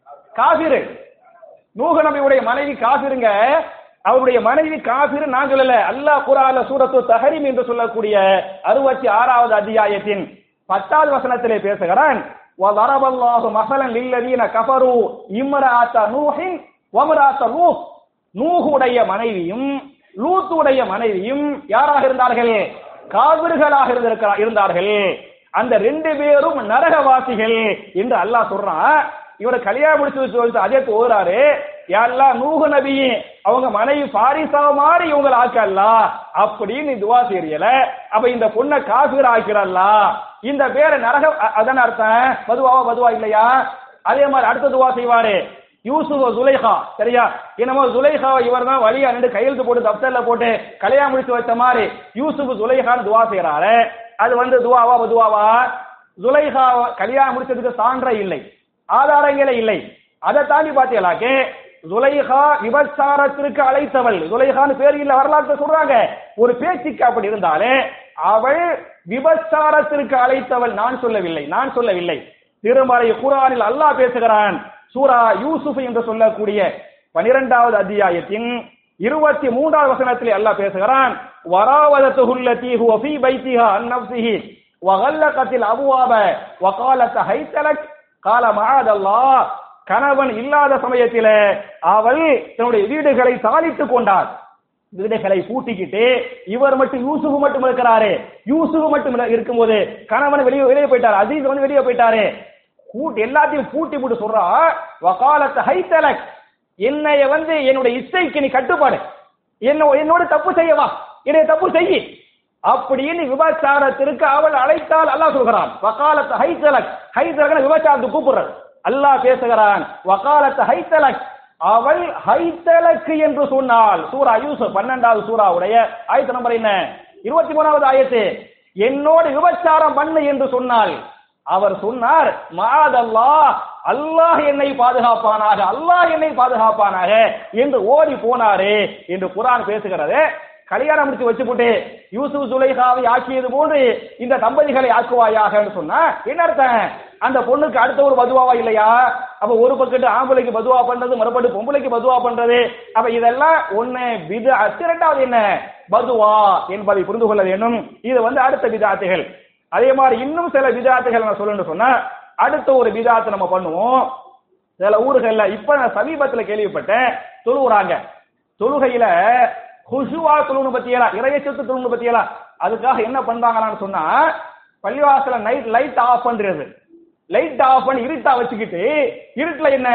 S1: காபிரு நூஹ நபியுடைய மனைவி காபிருங்க அவருடைய மனைவி காபிரு நான் சொல்லல அல்லாஹ் குரான்ல சூரத்து தஹரீம் என்று சொல்லக்கூடிய அறுபத்தி ஆறாவது அத்தியாயத்தின் பத்தாவது வசனத்திலே பேசுகிறான் وَضَرَبَ اللَّهُ مَثَلًا لِلَّذِينَ كَفَرُوا امْرَأَةَ نُوحٍ وَامْرَأَةَ لُوطٍ நூஹுடைய மனைவியும் லூத்துடைய மனைவியும் யாராக இருந்தார்கள் காவிர்களாக இருந்திருக்கிறா- இருந்தார்கள் அந்த ரெண்டு பேரும் நரகவாசிகள் என்று அல்லாஹ் சொல்றான் இவரை கல்யாணம் முடிச்சு வச்சு வச்சு அதே ஓதுறாரு யாரெல்லாம் நூகு நபி அவங்க மனைவி பாரிசா மாதிரி இவங்களை ஆக்கல்ல அப்படின்னு துவா தெரியல அப்ப இந்த பொண்ணை காபிர் ஆக்கிறல்ல இந்த பேரை நரக அ- அதான அர்த்தம் மதுவாவா மதுவா இல்லையா அதே மாதிரி அடுத்த துவா செய்வாரு யூசுப் சுலைஹா சரியா என்னமோ சுலைஹா இவர் தான் வழியா நின்று கையெழுத்து போட்டு தப்தர்ல போட்டு கல்யாணம் முடிச்சு வச்ச மாதிரி யூசுப் சுலைஹான்னு துவா செய்யறாரு அது வந்து துவாவா துவாவா சுலைஹா கல்யாணம் முடிச்சதுக்கு சான்றே இல்லை ஆதாரங்களே இல்லை அதை தாண்டி பாத்தீங்களாக்கே சுலைஹா விபச்சாரத்திற்கு அழைத்தவள் சுலைஹான்னு பேர் இல்ல வரலாற்று சொல்றாங்க ஒரு பேச்சுக்கு அப்படி இருந்தாலே அவள் விபச்சாரத்திற்கு அழைத்தவள் நான் சொல்லவில்லை நான் சொல்லவில்லை திருமறை குரானில் அல்லாஹ் பேசுகிறான் சூரா யூசுப் என்று சொல்லக்கூடிய பனிரெண்டாவது அத்தியாயத்தின் இருபத்தி மூன்றாவது வசனத்தில் அல்லாஹ் பேசுகிறான் வராவதத்துகுல்லதி ஹுவ ஃபீ பைத்திஹா அன் நஃப்ஸிஹி வகல்லகத்தில் அபுவாப வகாலத் ஹைத்தலக் கால மஆதல்லாஹ் கணவன் இல்லாத சமயத்திலே அவள் தன்னுடைய வீடுகளை சாலித்துக் கொண்டார் வீடுகளை பூட்டிக்கிட்டு இவர் மட்டும் யூசுப் மட்டும் இருக்கிறாரு யூசுப் மட்டும் இல்ல- இருக்கும்போது கணவன் வெளியே வெளியே போயிட்டாரு அசீஸ் வந்து வெளியே போயிட்டாரு கூட்டி எல்லாத்தையும் பூட்டி போட்டு சொல்றா வகாலத் ஹைத்தலக் என்னைய வந்து என்னுடைய இச்சைக்கு நீ கட்டுப்பாடு என்ன என்னோட தப்பு செய்யவா என்னைய தப்பு செய்யி அப்படின்னு விபச்சாரத்திற்கு அவள் அழைத்தால் அல்லாஹ் சொல்கிறான் வகாலத் ஹைத்தலக் ஹைத்தலக் விபச்சாரத்துக்கு கூப்பிடுறது அல்லாஹ் பேசுகிறான் வகாலத் ஹைத்தலக் அவள் ஹைத்தலக்கு என்று சொன்னால் சூரா யூசுப் பன்னெண்டாவது சூராவுடைய ஆயத்த நம்பர் என்ன இருபத்தி மூணாவது ஆயத்து என்னோடு விபச்சாரம் பண்ணு என்று சொன்னால் அவர் சொன்னார் மாதல்லாஹ் அல்லாஹ் என்னை பாதுகாப்பானாக அல்லாஹ் என்னை பாதுகாப்பானாக என்று ஓடி போனாரே என்று குர்ஆன் பேசுகிறது கல்யாணம் முடிச்சு வச்சு போட்டு யூசுப் சுலைஹாவை ஆக்கியது போன்று இந்த தம்பதிகளை ஆக்குவாயாக சொன்னா என்ன அர்த்தம் அந்த பொண்ணுக்கு அடுத்த ஒரு பதுவாவா இல்லையா அப்ப ஒரு பக்கத்து ஆம்பளைக்கு பதுவா பண்றது மறுபடி பொம்பளைக்கு பதுவா பண்றது அப்ப இதெல்லாம் ஒண்ணு வித இரண்டாவது என்ன பதுவா என்பதை புரிந்து கொள்ள வேண்டும் இது வந்து அடுத்த விதாத்துகள் அதே மாதிரி இன்னும் சில விதாத்துகள் நான் சொல்லணும்னு சொன்னா அடுத்த ஒரு விதாத்தை நம்ம பண்ணுவோம் சில ஊர்கள்ல இப்ப நான் சமீபத்துல கேள்விப்பட்டேன் தொழுவுறாங்க தொழுகையில ஹுஷுவா தொழுன்னு பத்தியலா இறையச்சத்து தொழுன்னு பத்தியலா அதுக்காக என்ன பண்றாங்களான்னு சொன்னா பள்ளிவாசல நைட் லைட் ஆஃப் பண்றது லைட் ஆஃப் பண்ணி இருட்டா வச்சுக்கிட்டு இருட்டுல என்ன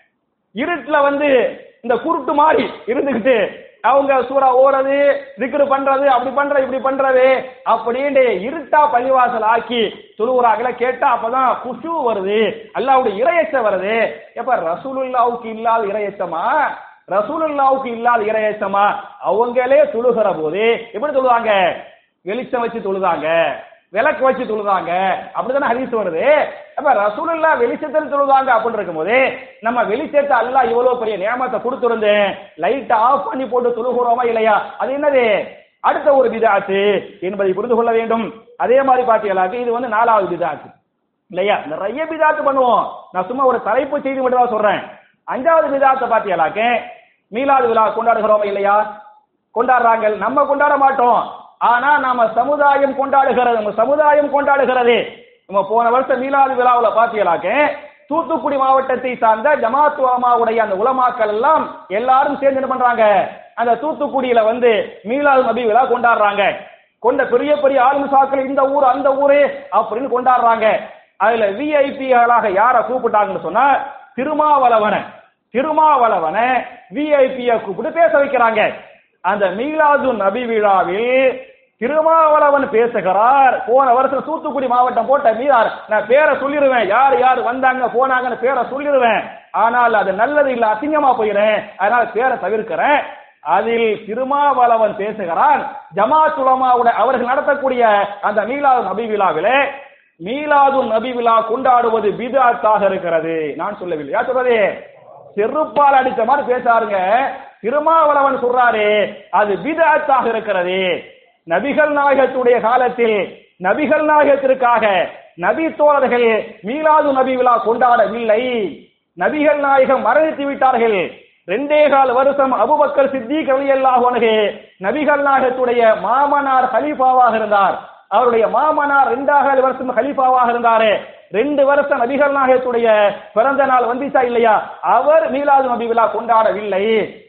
S1: இருட்டுல வந்து இந்த குருட்டு மாதிரி இருந்துகிட்டு அவங்க சூறா ஓடுறது திக்ரு பண்றது அப்படி பண்றது இப்படி பண்றது அப்படின்னு இருட்டா பள்ளிவாசல் ஆக்கி தொழுவுறாங்கள கேட்டா அப்பதான் குஷு வருது அல்லாவுடைய இரையச்ச வருது எப்ப ரசூலுல்லாவுக்கு இல்லாத இரையச்சமா ரசூலுல்லாவுக்கு இல்லாத இரையச்சமா அவங்களே தொழுகிற போது எப்படி தொழுவாங்க வெளிச்சம் வச்சு தொழுதாங்க விளக்கு வச்சு தொழுதாங்க அப்படிதானே ஹதீஸ் வருது அப்ப ரசூலுல்லா வெளிச்சத்தில் தொழுதாங்க அப்படின்னு இருக்கும்போது நம்ம வெளிச்சத்தை அல்லாஹ் இவ்வளவு பெரிய நியமத்தை கொடுத்திருந்து லைட் ஆஃப் பண்ணி போட்டு தொழுகிறோமா இல்லையா அது என்னது அடுத்த ஒரு பிதாத்து என்பதை புரிந்து கொள்ள வேண்டும் அதே மாதிரி பாத்தீங்களாக்கு இது வந்து நாலாவது பிதாத்து இல்லையா நிறைய பிதாத்து பண்ணுவோம் நான் சும்மா ஒரு தலைப்பு செய்தி மட்டும் தான் சொல்றேன் அஞ்சாவது பிதாத்தை பாத்தீங்களாக்க மீலாது விழா கொண்டாடுகிறோமா இல்லையா கொண்டாடுறாங்க நம்ம கொண்டாட மாட்டோம் ஆனா நாம சமுதாயம் கொண்டாடுகிறது நம்ம சமுதாயம் கொண்டாடுகிறது நம்ம போன வருஷம் மீலாது விழாவுல பாத்தீங்களாக்க தூத்துக்குடி மாவட்டத்தை சார்ந்த ஜமாத் உலமாவுடைய அந்த உலமாக்கள் எல்லாம் எல்லாரும் சேர்ந்து என்ன பண்றாங்க அந்த தூத்துக்குடியில வந்து மீலாது நபி விழா கொண்டாடுறாங்க கொண்ட பெரிய பெரிய ஆளுமிசாக்கள் இந்த ஊர் அந்த ஊரு அப்படின்னு கொண்டாடுறாங்க அதுல விஐபிகளாக யார கூப்பிட்டாங்கன்னு சொன்னா திருமாவளவனை திருமாவளவனை விஐபிய கூப்பிட்டு பேச வைக்கிறாங்க அந்த மீலாது நபி விழாவில் திருமாவளவன் பேசுகிறார் போன வருஷம் தூத்துக்குடி மாவட்டம் போட்ட மீதார் நான் பேரை சொல்லிடுவேன் யார் யார் வந்தாங்க போனாங்கன்னு பேரை சொல்லிடுவேன் ஆனால் அது நல்லது இல்ல அசிங்கமா போயிடுறேன் அதனால பேரை தவிர்க்கிறேன் அதில் திருமாவளவன் பேசுகிறான் ஜமாத் உலமாவுடைய அவர்கள் நடத்தக்கூடிய அந்த மீலாது நபி விழாவிலே மீலாது நபி விழா கொண்டாடுவது பிதாத்தாக இருக்கிறது நான் சொல்லவில்லை யார் சொல்றது செருப்பால் அடித்த மாதிரி பேசாருங்க திருமாவளவன் சொல்றாரு அது பிதாத்தாக இருக்கிறது நபிகள் நாயகத்துடைய காலத்தில் நபிகள் நாயகத்திற்காக நபி தோழர்கள் மீலாது நபி விழா கொண்டாடவில்லை நபிகள் நாயகம் மரணித்து விட்டார்கள் ரெண்டே கால் வருஷம் அபுபக்கர் சித்திக் ரலியல்லாஹு அன்ஹு நபிகள் நாயகத்துடைய மாமனார் ஹலீஃபாவாக இருந்தார் அவருடைய மாமனார் ரெண்டாவது வருஷம் ஹலீஃபாவாக இருந்தாரு ரெண்டு வருஷம் நபிகள் நாயகத்துடைய பிறந்த நாள் வந்துச்சா இல்லையா அவர் மீலாது நபி விழா கொண்டாடவில்லை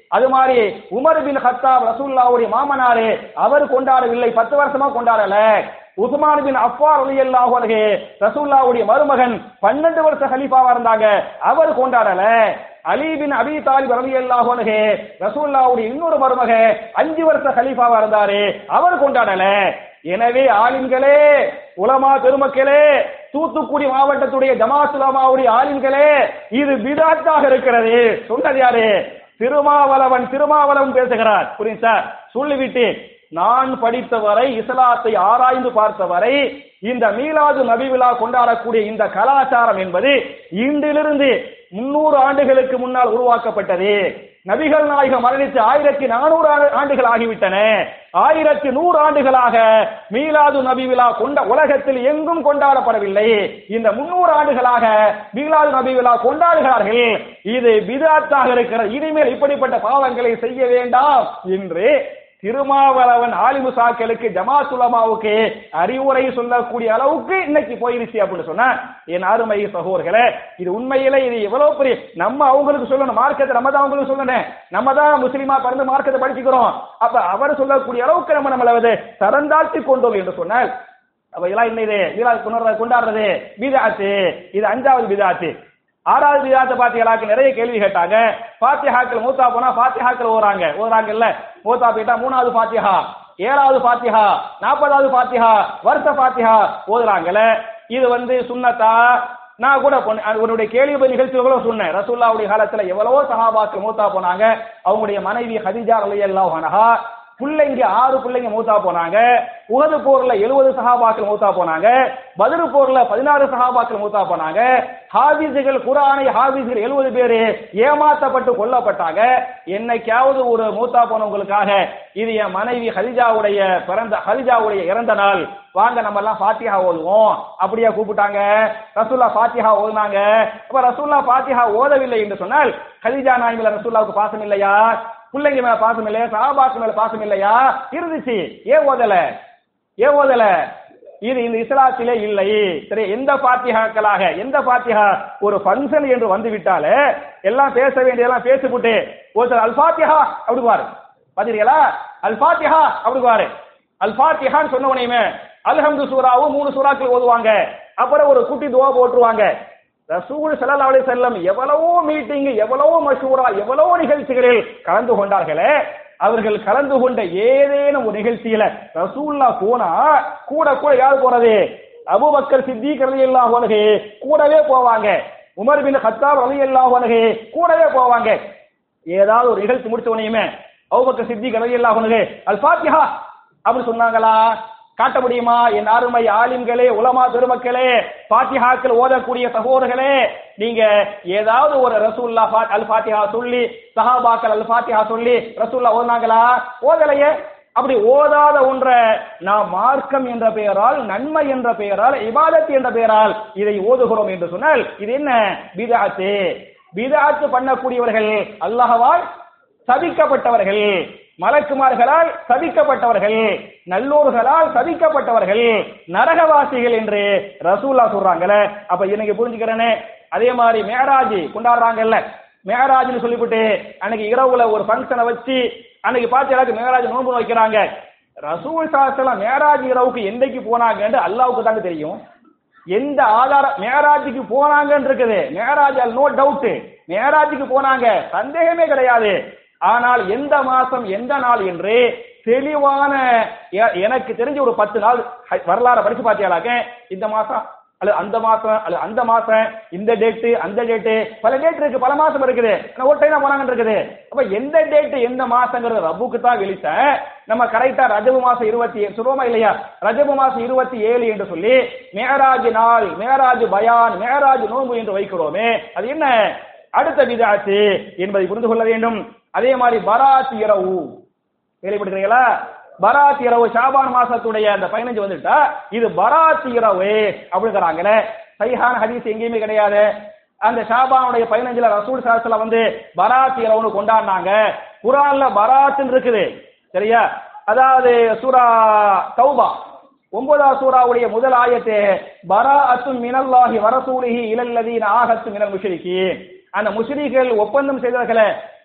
S1: அது மாதிரி உமர் பின் ஹத்தாப் ரசூல்லாவுடைய மாமனாரு அவர் கொண்டாடவில்லை பத்து வருஷமா கொண்டாடல உஸ்மான் பின் அஃபார் ரலியல்லாஹு அன்ஹு ரசூல்லாவுடைய மருமகன் பன்னெண்டு வருஷ ஹலீஃபாவா இருந்தாங்க அவர் கொண்டாடல அலி பின் அபி தாலிப் ரலியல்லாஹு அன்ஹு ரசூல்லாவுடைய இன்னொரு மருமக அஞ்சு வருஷ ஹலீஃபாவா இருந்தாரு அவர் கொண்டாடல எனவே ஆலிம்களே உலமா பெருமக்களே தூத்துக்குடி மாவட்டத்துடைய ஜமாத் உலமாவுடைய ஆலிம்களே இது பிதாத்தாக இருக்கிறது சொன்னது யாரு திருமாவளவன் திருமாவளவன் பேசுகிறார் புரியுதா சொல்லிவிட்டு நான் படித்தவரை இஸ்லாத்தை ஆராய்ந்து பார்த்தவரை இந்த மீலாது நபி விழா கொண்டாடக்கூடிய இந்த கலாச்சாரம் என்பது இன்றிலிருந்து முன்னூறு ஆண்டுகளுக்கு முன்னால் உருவாக்கப்பட்டது நபிகள் நாயகம் மரணித்து ஆயிரத்தி நானூறு ஆண்டுகள் ஆகிவிட்டன ஆயிரத்தி நூறு ஆண்டுகளாக மீலாது நபி விழா கொண்ட உலகத்தில் எங்கும் கொண்டாடப்படவில்லை இந்த முன்னூறு ஆண்டுகளாக மீலாது நபி விழா கொண்டாடுகிறார்கள் இது பிதாத்தாக இருக்கிறது இனிமேல் இப்படிப்பட்ட பாவங்களை செய்ய வேண்டாம் என்று திருமாவளவன் ஆலிமுசாக்களுக்கு ஜமாத்துலமாவுக்கு அறிவுரை சொல்லக்கூடிய அளவுக்கு இன்னைக்கு போயிருச்சு அப்படின்னு சொன்னா என் அருமை சகோதரர்களே இது உண்மையில இது எவ்வளவு பெரிய நம்ம அவங்களுக்கு சொல்லணும் மார்க்கத்தை நம்ம தான் அவங்களுக்கு சொல்லணும் நம்ம தான் முஸ்லீமா பிறந்து மார்க்கத்தை படிச்சுக்கிறோம் அப்ப அவர் சொல்லக்கூடிய அளவுக்கு நம்ம நம்மள தரந்தாழ்த்தி கொண்டோம் என்று சொன்னால் அப்ப இதெல்லாம் என்ன இது இதெல்லாம் கொண்டாடுறது கொண்டாடுறது பிதாத்து இது அஞ்சாவது பிதாத்து ஆறாவது விதாத்த பாத்திகளாக்கு நிறைய கேள்வி கேட்டாங்க பாத்தியாக்கள் மூத்தா போனா பாத்தியாக்கள் ஓறாங்க ஓறாங்கல்ல மூத்தா போயிட்டா மூணாவது பாத்தியா ஏழாவது பாத்தியா நாற்பதாவது பாத்தியா வருஷ பாத்தியா ஓதுறாங்கல்ல இது வந்து சுண்ணத்தா நான் கூட உன்னுடைய கேள்வி பதில் நிகழ்ச்சிகளோ சொன்னேன் ரசூல்லாவுடைய காலத்துல எவ்வளவோ சஹாபாக்கள் மூத்தா போனாங்க அவங்களுடைய மனைவி ஹதிஜா அலையல்லாஹ் அனஹா பிள்ளைங்க ஆறு பிள்ளைங்க மூத்தா போனாங்க உகது போர்ல எழுபது சகாபாக்கள் மூத்தா போனாங்க பதிரு போர்ல பதினாறு சகாபாக்கள் மூத்தா போனாங்க ஹாபிஸுகள் குரானை ஹாபிஸ்கள் எழுபது பேரு ஏமாத்தப்பட்டு கொல்லப்பட்டாங்க என்னைக்காவது ஒரு மூத்தா போனவங்களுக்காக இது என் மனைவி ஹரிஜாவுடைய பிறந்த ஹரிஜாவுடைய இறந்த நாள் வாங்க நம்ம எல்லாம் பாத்தியா ஓதுவோம் அப்படியா கூப்பிட்டாங்க ரசூல்லா பாத்தியா ஓதுனாங்க அப்ப ரசூல்லா பாத்தியா ஓதவில்லை என்று சொன்னால் ஹரிஜா நாய் மேல ரசூல்லாவுக்கு பாசம் இல்லையா பிள்ளைங்க மேல பாசம் இல்லையா சஹாபாக்கு மேல பாசம் இல்லையா இருந்துச்சு ஏன் ஓதல ஏன் ஓதல இது இந்த இஸ்லாத்திலே இல்லை சரி எந்த பாத்திகாக்களாக எந்த பாத்திகா ஒரு ஃபங்க்ஷன் என்று வந்து விட்டாலே எல்லாம் பேச வேண்டியதெல்லாம் பேசிவிட்டு ஒருத்தர் அல் ஃபாத்திஹா அப்படிவாரு பாத்தீங்களா அல் ஃபாத்திஹா அப்படிவாரு அல் ஃபாத்திஹான்னு சொன்ன உடனேயுமே அல்ஹம்து சூராவும் மூணு சூறாக்கள் ஓதுவாங்க அப்புறம் ஒரு குட்டி துவா போட்டுருவாங்க ரசூல் ஸல்லல்லாஹு அலைஹி வஸல்லம் எவ்வளவோ மீட்டிங் எவ்வளவோ மஷூரா எவ்வளவோ நிகழ்ச்சிகளில் கலந்து கொண்டார்களே அவர்கள் கலந்து கொண்ட ஏதேனும் ஒரு நிகழ்ச்சியில ரசூல்லா போனா கூட கூட யார் போறது அபூபக்கர் சித்திக் ரலியல்லாஹு அன்ஹு கூடவே போவாங்க உமர் பின் கத்தாப் ரலியல்லாஹு அன்ஹு கூடவே போவாங்க ஏதாவது ஒரு நிகழ்ச்சி முடிச்ச உடனேயுமே அபூபக்கர் சித்திக் ரலியல்லாஹு அன்ஹு அல் ஃபாத்திஹா அப்படி சொன்னாங்களா காட்ட முடியுமா என் அருமை ஆலிம்களே உலமா பெருமக்களே பாத்திஹாக்கள் ஓதக்கூடிய சகோதரர்களே நீங்க ஏதாவது ஒரு ரசூல்லா அல் ஃபாத்திஹா சொல்லி சஹாபாக்கள் அல் ஃபாத்திஹா சொல்லி ரசூல்லா ஓதுனாங்களா ஓதலையே அப்படி ஓதாத ஒன்றை நாம் மார்க்கம் என்ற பெயரால் நன்மை என்ற பெயரால் இபாதத் என்ற பெயரால் இதை ஓதுகிறோம் என்று சொன்னால் இது என்ன பிதாத்து பிதாத்து பண்ணக்கூடியவர்கள் அல்லாஹவால் சபிக்கப்பட்டவர்கள் மலக்குமார்களால் சபிக்கப்பட்டவர்கள் நல்லோர்களால் சபிக்கப்பட்டவர்கள் நரகவாசிகள் என்று ரசூல்லா சொல்றாங்கல்ல அப்ப இன்னைக்கு புரிஞ்சுக்கிறேனே அதே மாதிரி மேராஜ் கொண்டாடுறாங்கல்ல மேராஜ்னு சொல்லிவிட்டு அன்னைக்கு இரவுல ஒரு ஃபங்க்ஷனை வச்சு அன்னைக்கு பார்த்து மேராஜ் நோன்பு வைக்கிறாங்க ரசூல் சாஸ்திரம் மேராஜ் இரவுக்கு என்னைக்கு போனாங்கன்னு அல்லாவுக்கு தாங்க தெரியும் எந்த ஆதார மேராஜுக்கு போனாங்கன்னு இருக்குது மேராஜ் நோ டவுட் மேராஜுக்கு போனாங்க சந்தேகமே கிடையாது ஆனால் எந்த மாசம் எந்த நாள் என்று தெளிவான எனக்கு தெரிஞ்ச ஒரு பத்து நாள் வரலாறு படிச்சு பாத்தியாலாக்க இந்த மாசம் அல்லது அந்த மாசம் அல்லது அந்த மாசம் இந்த டேட்டு அந்த டேட்டு பல டேட் இருக்கு பல மாசம் இருக்குது ஒரு டைம் போனாங்கன்னு இருக்குது அப்ப எந்த டேட்டு எந்த மாசங்கிறது ரப்புக்கு தான் வெளிச்ச நம்ம கரெக்டா ரஜபு மாசம் இருபத்தி சொல்லுவோமா இல்லையா ரஜபு மாசம் இருபத்தி ஏழு என்று சொல்லி மேராஜ் நாள் மேராஜ் பயான் மேராஜ் நோன்பு என்று வைக்கிறோமே அது என்ன அடுத்த விதாச்சு என்பதை புரிந்து கொள்ள வேண்டும் அதே மாதிரி பராத் இரவு கேள்விப்படுகிறீங்களா பராத் இரவு ஷாபான் மாசத்துடைய அந்த பதினஞ்சு வந்துட்டா இது பராத் இரவு அப்படிங்கிறாங்களே சைஹான ஹதீஸ் எங்கேயுமே கிடையாது அந்த ஷாபானுடைய பதினஞ்சுல ரசூல் சாஸ்திர வந்து பராத் இரவுன்னு கொண்டாடினாங்க குரான்ல பராத்துன்னு இருக்குது சரியா அதாவது சூரா தௌபா ஒன்பதாவது சூறாவுடைய முதல் ஆயத்து பரா அத்து மினல்லாஹி வரசூலிஹி இலல்லதீன் ஆகத்து மினல் முஷ்ரிகி அந்த முஸ்லிம்கள் ஒப்பந்தம் செய்தார்களே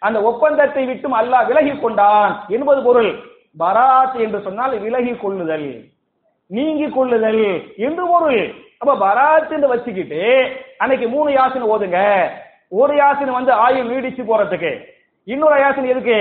S1: அந்த ஒப்பந்தத்தை விட்டும் அல்லாஹ் விலகி கொண்டான் என்பது பொருள் பராத் என்று சொன்னால் விலகி கொள்ளுதல் நீங்கி கொள்ளுதல் என்று பொருள் அப்ப பராத் என்று வச்சுக்கிட்டு அன்னைக்கு மூணு யாசின் ஓதுங்க ஒரு யாசின் வந்து ஆயுள் நீடிச்சு போறதுக்கு இன்னொரு யாசின் எதுக்கு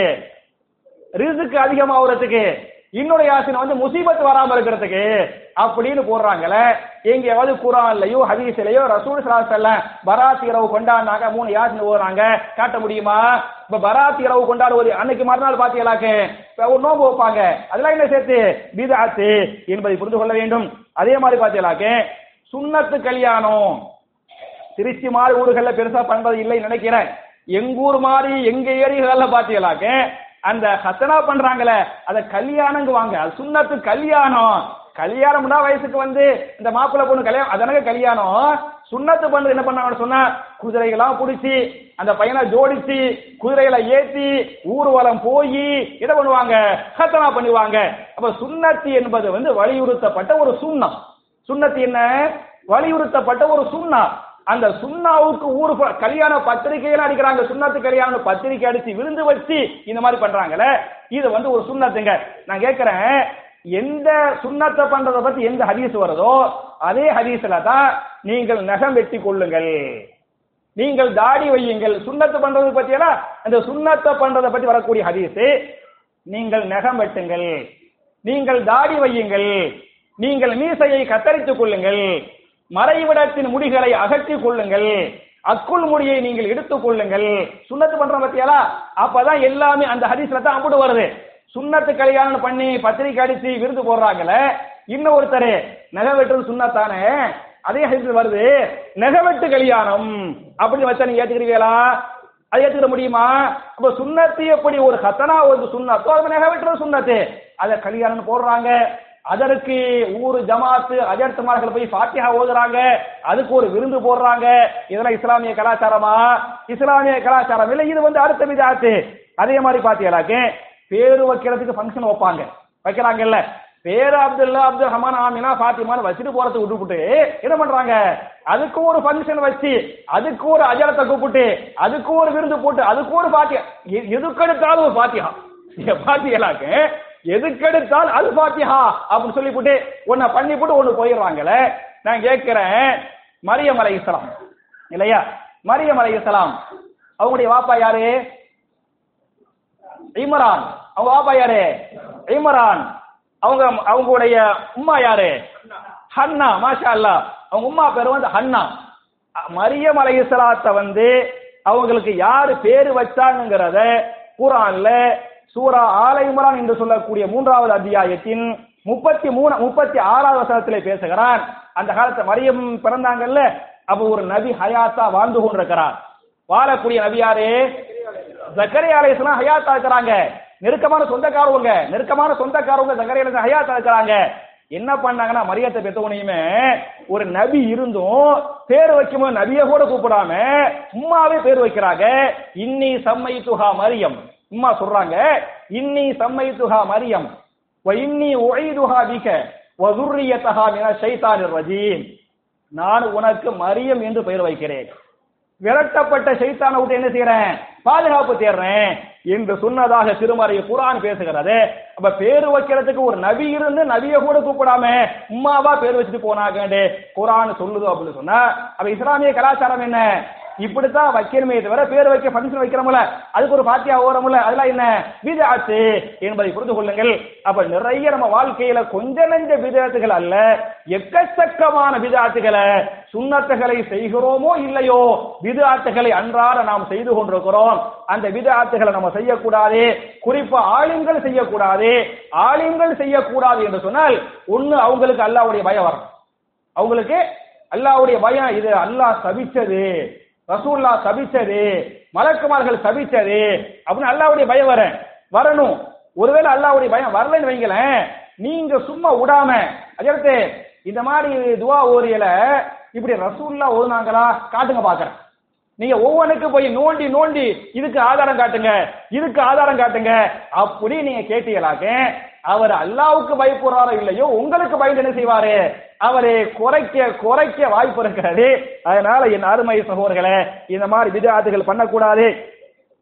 S1: ரிசுக்கு அதிகமாகிறதுக்கு இன்னொரு யாசின் வந்து முசீபத் வராம இருக்கிறதுக்கு அப்படின்னு போடுறாங்கல்ல எங்கேயாவது குரான்லயோ ஹதீஸ்லயோ ரசூல் சலாசல்ல பராத் இரவு கொண்டாடினாங்க மூணு யாசின் ஓடுறாங்க காட்ட முடியுமா இப்ப பராத் இரவு கொண்டாடுவது அன்னைக்கு மறுநாள் பாத்தீங்களாக்கு இப்ப ஒரு நோம்பு வைப்பாங்க அதெல்லாம் என்ன சேர்த்து பீதாத்து என்பதை புரிந்து கொள்ள வேண்டும் அதே மாதிரி பாத்தீங்களாக்கு சுன்னத்து கல்யாணம் திருச்சி மாதிரி ஊர்கள்ல பெருசா பண்றது இல்லை நினைக்கிறேன் எங்க ஊர் மாதிரி எங்க ஏரியாக்கள்ல பாத்தீங்களாக்க அந்த ஹசனா பண்றாங்களே அத கல்யாணங்குவாங்க அது சுன்னத்து கல்யாணம் கல்யாணம்னா வயசுக்கு வந்து இந்த மாப்பிள்ளை பொண்ணு கல்யாணம் அதனால கல்யாணம் சுண்ணத்து பண்ணது என்ன பண்ணாங்கன்னு சொன்னா குதிரைகளாம் பிடிச்சி அந்த பையனை ஜோடிச்சு குதிரைகளை ஏத்தி ஊர்வலம் போய் என்ன பண்ணுவாங்க ஹத்தனா பண்ணுவாங்க அப்ப சுண்ணத்து என்பது வந்து வலியுறுத்தப்பட்ட ஒரு சுண்ணம் சுண்ணத்து என்ன வலியுறுத்தப்பட்ட ஒரு சுண்ணா அந்த சுண்ணாவுக்கு ஊர் ப- கல்யாண பத்திரிகையெல்லாம் அடிக்கிறாங்க சுண்ணத்து கல்யாண பத்திரிகை அடிச்சு விருந்து வச்சு இந்த மாதிரி பண்றாங்கல்ல இது வந்து ஒரு சுண்ணத்துங்க நான் கேட்கிறேன் எந்த சுண்ணத்தை பண்றத பத்தி எந்த ஹதீஸ் வருதோ அதே ஹதீஸ்ல தான் நீங்கள் நகம் வெட்டி கொள்ளுங்கள் நீங்கள் தாடி வையுங்கள் சுண்ணத்து பண்றது பத்தியெல்லாம் அந்த சுண்ணத்தை பண்றதை பத்தி வரக்கூடிய ஹதீஸ் நீங்கள் நகம் வெட்டுங்கள் நீங்கள் தாடி வையுங்கள் நீங்கள் மீசையை கத்தரித்துக் கொள்ளுங்கள் மறைவிடத்தின் முடிகளை அகற்றிக் கொள்ளுங்கள் அக்குள் முடியை நீங்கள் எடுத்துக் கொள்ளுங்கள் சுண்ணத்து பண்ற பத்தியாலா அப்பதான் எல்லாமே அந்த ஹதீஸ்ல தான் அம்புட்டு வருது சுண்ணத்து கல்யாணம் பண்ணி பத்திரிக்கை அடிச்சு விருது போடுறாங்கல்ல இன்னும் ஒருத்தர் நகை வெட்டுறது சுண்ணத்தானே அதே ஹதீஸ்ல வருது நெகவெட்டு கல்யாணம் அப்படின்னு வச்சா நீங்க ஏத்துக்கிறீங்களா அது ஏத்துக்கிற முடியுமா அப்ப சுண்ணத்து எப்படி ஒரு ஹத்தனா ஒரு சுண்ணத்தோ அது நெகவெட்டுறது சுண்ணத்து அத கல்யாணம் போடுறாங்க அதற்கு ஊரு ஜமாத்து அஜர்த்துமார்கள் போய் ஃபாத்திஹா ஓதுறாங்க அதுக்கு ஒரு விருந்து போடுறாங்க இதெல்லாம் இஸ்லாமிய கலாச்சாரமா இஸ்லாமிய கலாச்சாரம் இல்லை இது வந்து அடுத்த விதாத்து அதே மாதிரி பாத்தீங்களாக்கு பேரு வைக்கிறதுக்கு ஃபங்க்ஷன் வைப்பாங்க வைக்கிறாங்கல்ல பேரு அப்துல்லா அப்துல் ரஹ்மான் ஆமினா ஃபாத்திமான்னு வச்சுட்டு போறதுக்கு விட்டுப்புட்டு என்ன பண்றாங்க அதுக்கு ஒரு ஃபங்க்ஷன் வச்சு அதுக்கு ஒரு அஜரத்தை கூப்பிட்டு அதுக்கு ஒரு விருந்து போட்டு அதுக்கு ஒரு பாத்தியா எதுக்கெடுத்தாலும் ஒரு பாத்தியா பாத்தியலாக்கு எதுக்கெடுத்தால் அது பாத்தியா அப்படின்னு சொல்லி போட்டு ஒன்ன பண்ணி போட்டு ஒண்ணு போயிடுறாங்கல்ல நான் கேட்கிறேன் மரியம் அலை இஸ்லாம் இல்லையா மரியம் அலை இஸ்லாம் அவங்களுடைய வாப்பா யாரு இம்ரான் அவங்க வாப்பா யாரு இம்ரான் அவங்க அவங்களுடைய உம்மா யாரு ஹன்னா மாஷா அல்லாஹ் அவங்க உம்மா பேர் வந்து ஹன்னா மரியம் அலை இஸ்லாத்தை வந்து அவங்களுக்கு யாரு பேரு வச்சாங்கிறத குரான்ல சூரா ஆல இம்ரான் என்று சொல்லக்கூடிய மூன்றாவது அத்தியாயத்தின் முப்பத்தி மூணு முப்பத்தி ஆறாவது வசனத்திலே பேசுகிறான் அந்த காலத்துல மரியம் பிறந்தாங்கல்ல அப்ப ஒரு நபி ஹயாத்தா வாழ்ந்து கொண்டிருக்கிறார் வாழக்கூடிய நபி யாரு ஜக்கரியா அலைஹிஸ்ஸலாம் ஹயாத்தா இருக்கிறாங்க நெருக்கமான சொந்தக்காரவங்க நெருக்கமான சொந்தக்காரவங்க ஜக்கரியா அலைஹிஸ்ஸலாம் ஹயாத்தா இருக்கிறாங்க என்ன பண்ணாங்கன்னா மரியத்தை பெத்தவனையுமே ஒரு நபி இருந்தும் பேர் வைக்கும்போது நபிய கூட கூப்பிடாம சும்மாவே பேர் வைக்கிறாங்க இன்னி சம்மை துஹா மரியம் உம்மா சொல்றாங்க இன்னி சம்மை துஹா மரியம் வ இன்னி உழைதுஹா பிக வ துர்ரியத்தஹா மின ஷைத்தானிர் ரஜீம் நான் உனக்கு மரியம் என்று பெயர் வைக்கிறேன் விரட்டப்பட்ட சைத்தானை விட்டு என்ன செய்யறேன் பாதுகாப்பு தேடுறேன் என்று சொன்னதாக திருமறை குரான் பேசுகிறது அப்ப பேரு வைக்கிறதுக்கு ஒரு நபி இருந்து நபிய கூட கூப்பிடாம உம்மாவா பேர் வச்சுட்டு போனாங்க குரான் சொல்லுது அப்படின்னு சொன்னா அப்ப இஸ்லாமிய கலாச்சாரம் என்ன இப்படித்தான் வைக்கணுமே தவிர பேர் வைக்க ஃபங்க்ஷன் வைக்கிறோம்ல அதுக்கு ஒரு பாத்தியா ஓரமுல அதெல்லாம் என்ன விதாத்து என்பதை புரிந்து கொள்ளுங்கள் அப்ப நிறைய நம்ம வாழ்க்கையில கொஞ்ச நெஞ்ச விதத்துகள் அல்ல எக்கச்சக்கமான விதாத்துகளை சுண்ணத்துகளை செய்கிறோமோ இல்லையோ விதாத்துகளை அன்றாட நாம் செய்து கொண்டிருக்கிறோம் அந்த விதாத்துகளை நம்ம செய்யக்கூடாது குறிப்பா ஆலிம்கள் செய்யக்கூடாது ஆலிம்கள் செய்யக்கூடாது என்று சொன்னால் ஒண்ணு அவங்களுக்கு அல்லாவுடைய பயம் வரும் அவங்களுக்கு அல்லாவுடைய பயம் இது அல்லாஹ் சபிச்சது ரசூல்லா சபிச்சது மலக்குமார்கள் சபிச்சது அப்படின்னு அல்லாவுடைய பயம் வர வரணும் ஒருவேளை அல்லாவுடைய பயம் வரலன்னு வைங்களேன் நீங்க சும்மா விடாம அஜரத்தே இந்த மாதிரி துவா ஓரியல இப்படி ரசூல்லா ஓதுனாங்களா காட்டுங்க பாக்குறேன் நீங்க ஒவ்வொன்றுக்கு போய் நோண்டி நோண்டி இதுக்கு ஆதாரம் காட்டுங்க இதுக்கு ஆதாரம் காட்டுங்க அப்படி நீங்க கேட்டீங்களாக்க அவர் அல்லாவுக்கு பயப்படுறாரோ இல்லையோ உங்களுக்கு பயந்து என்ன செய்வாரு அவரை குறைக்க குறைக்க வாய்ப்பு இருக்கிறது அதனால என் அருமை சகோதரர்களே இந்த மாதிரி விதாத்துகள் பண்ணக்கூடாது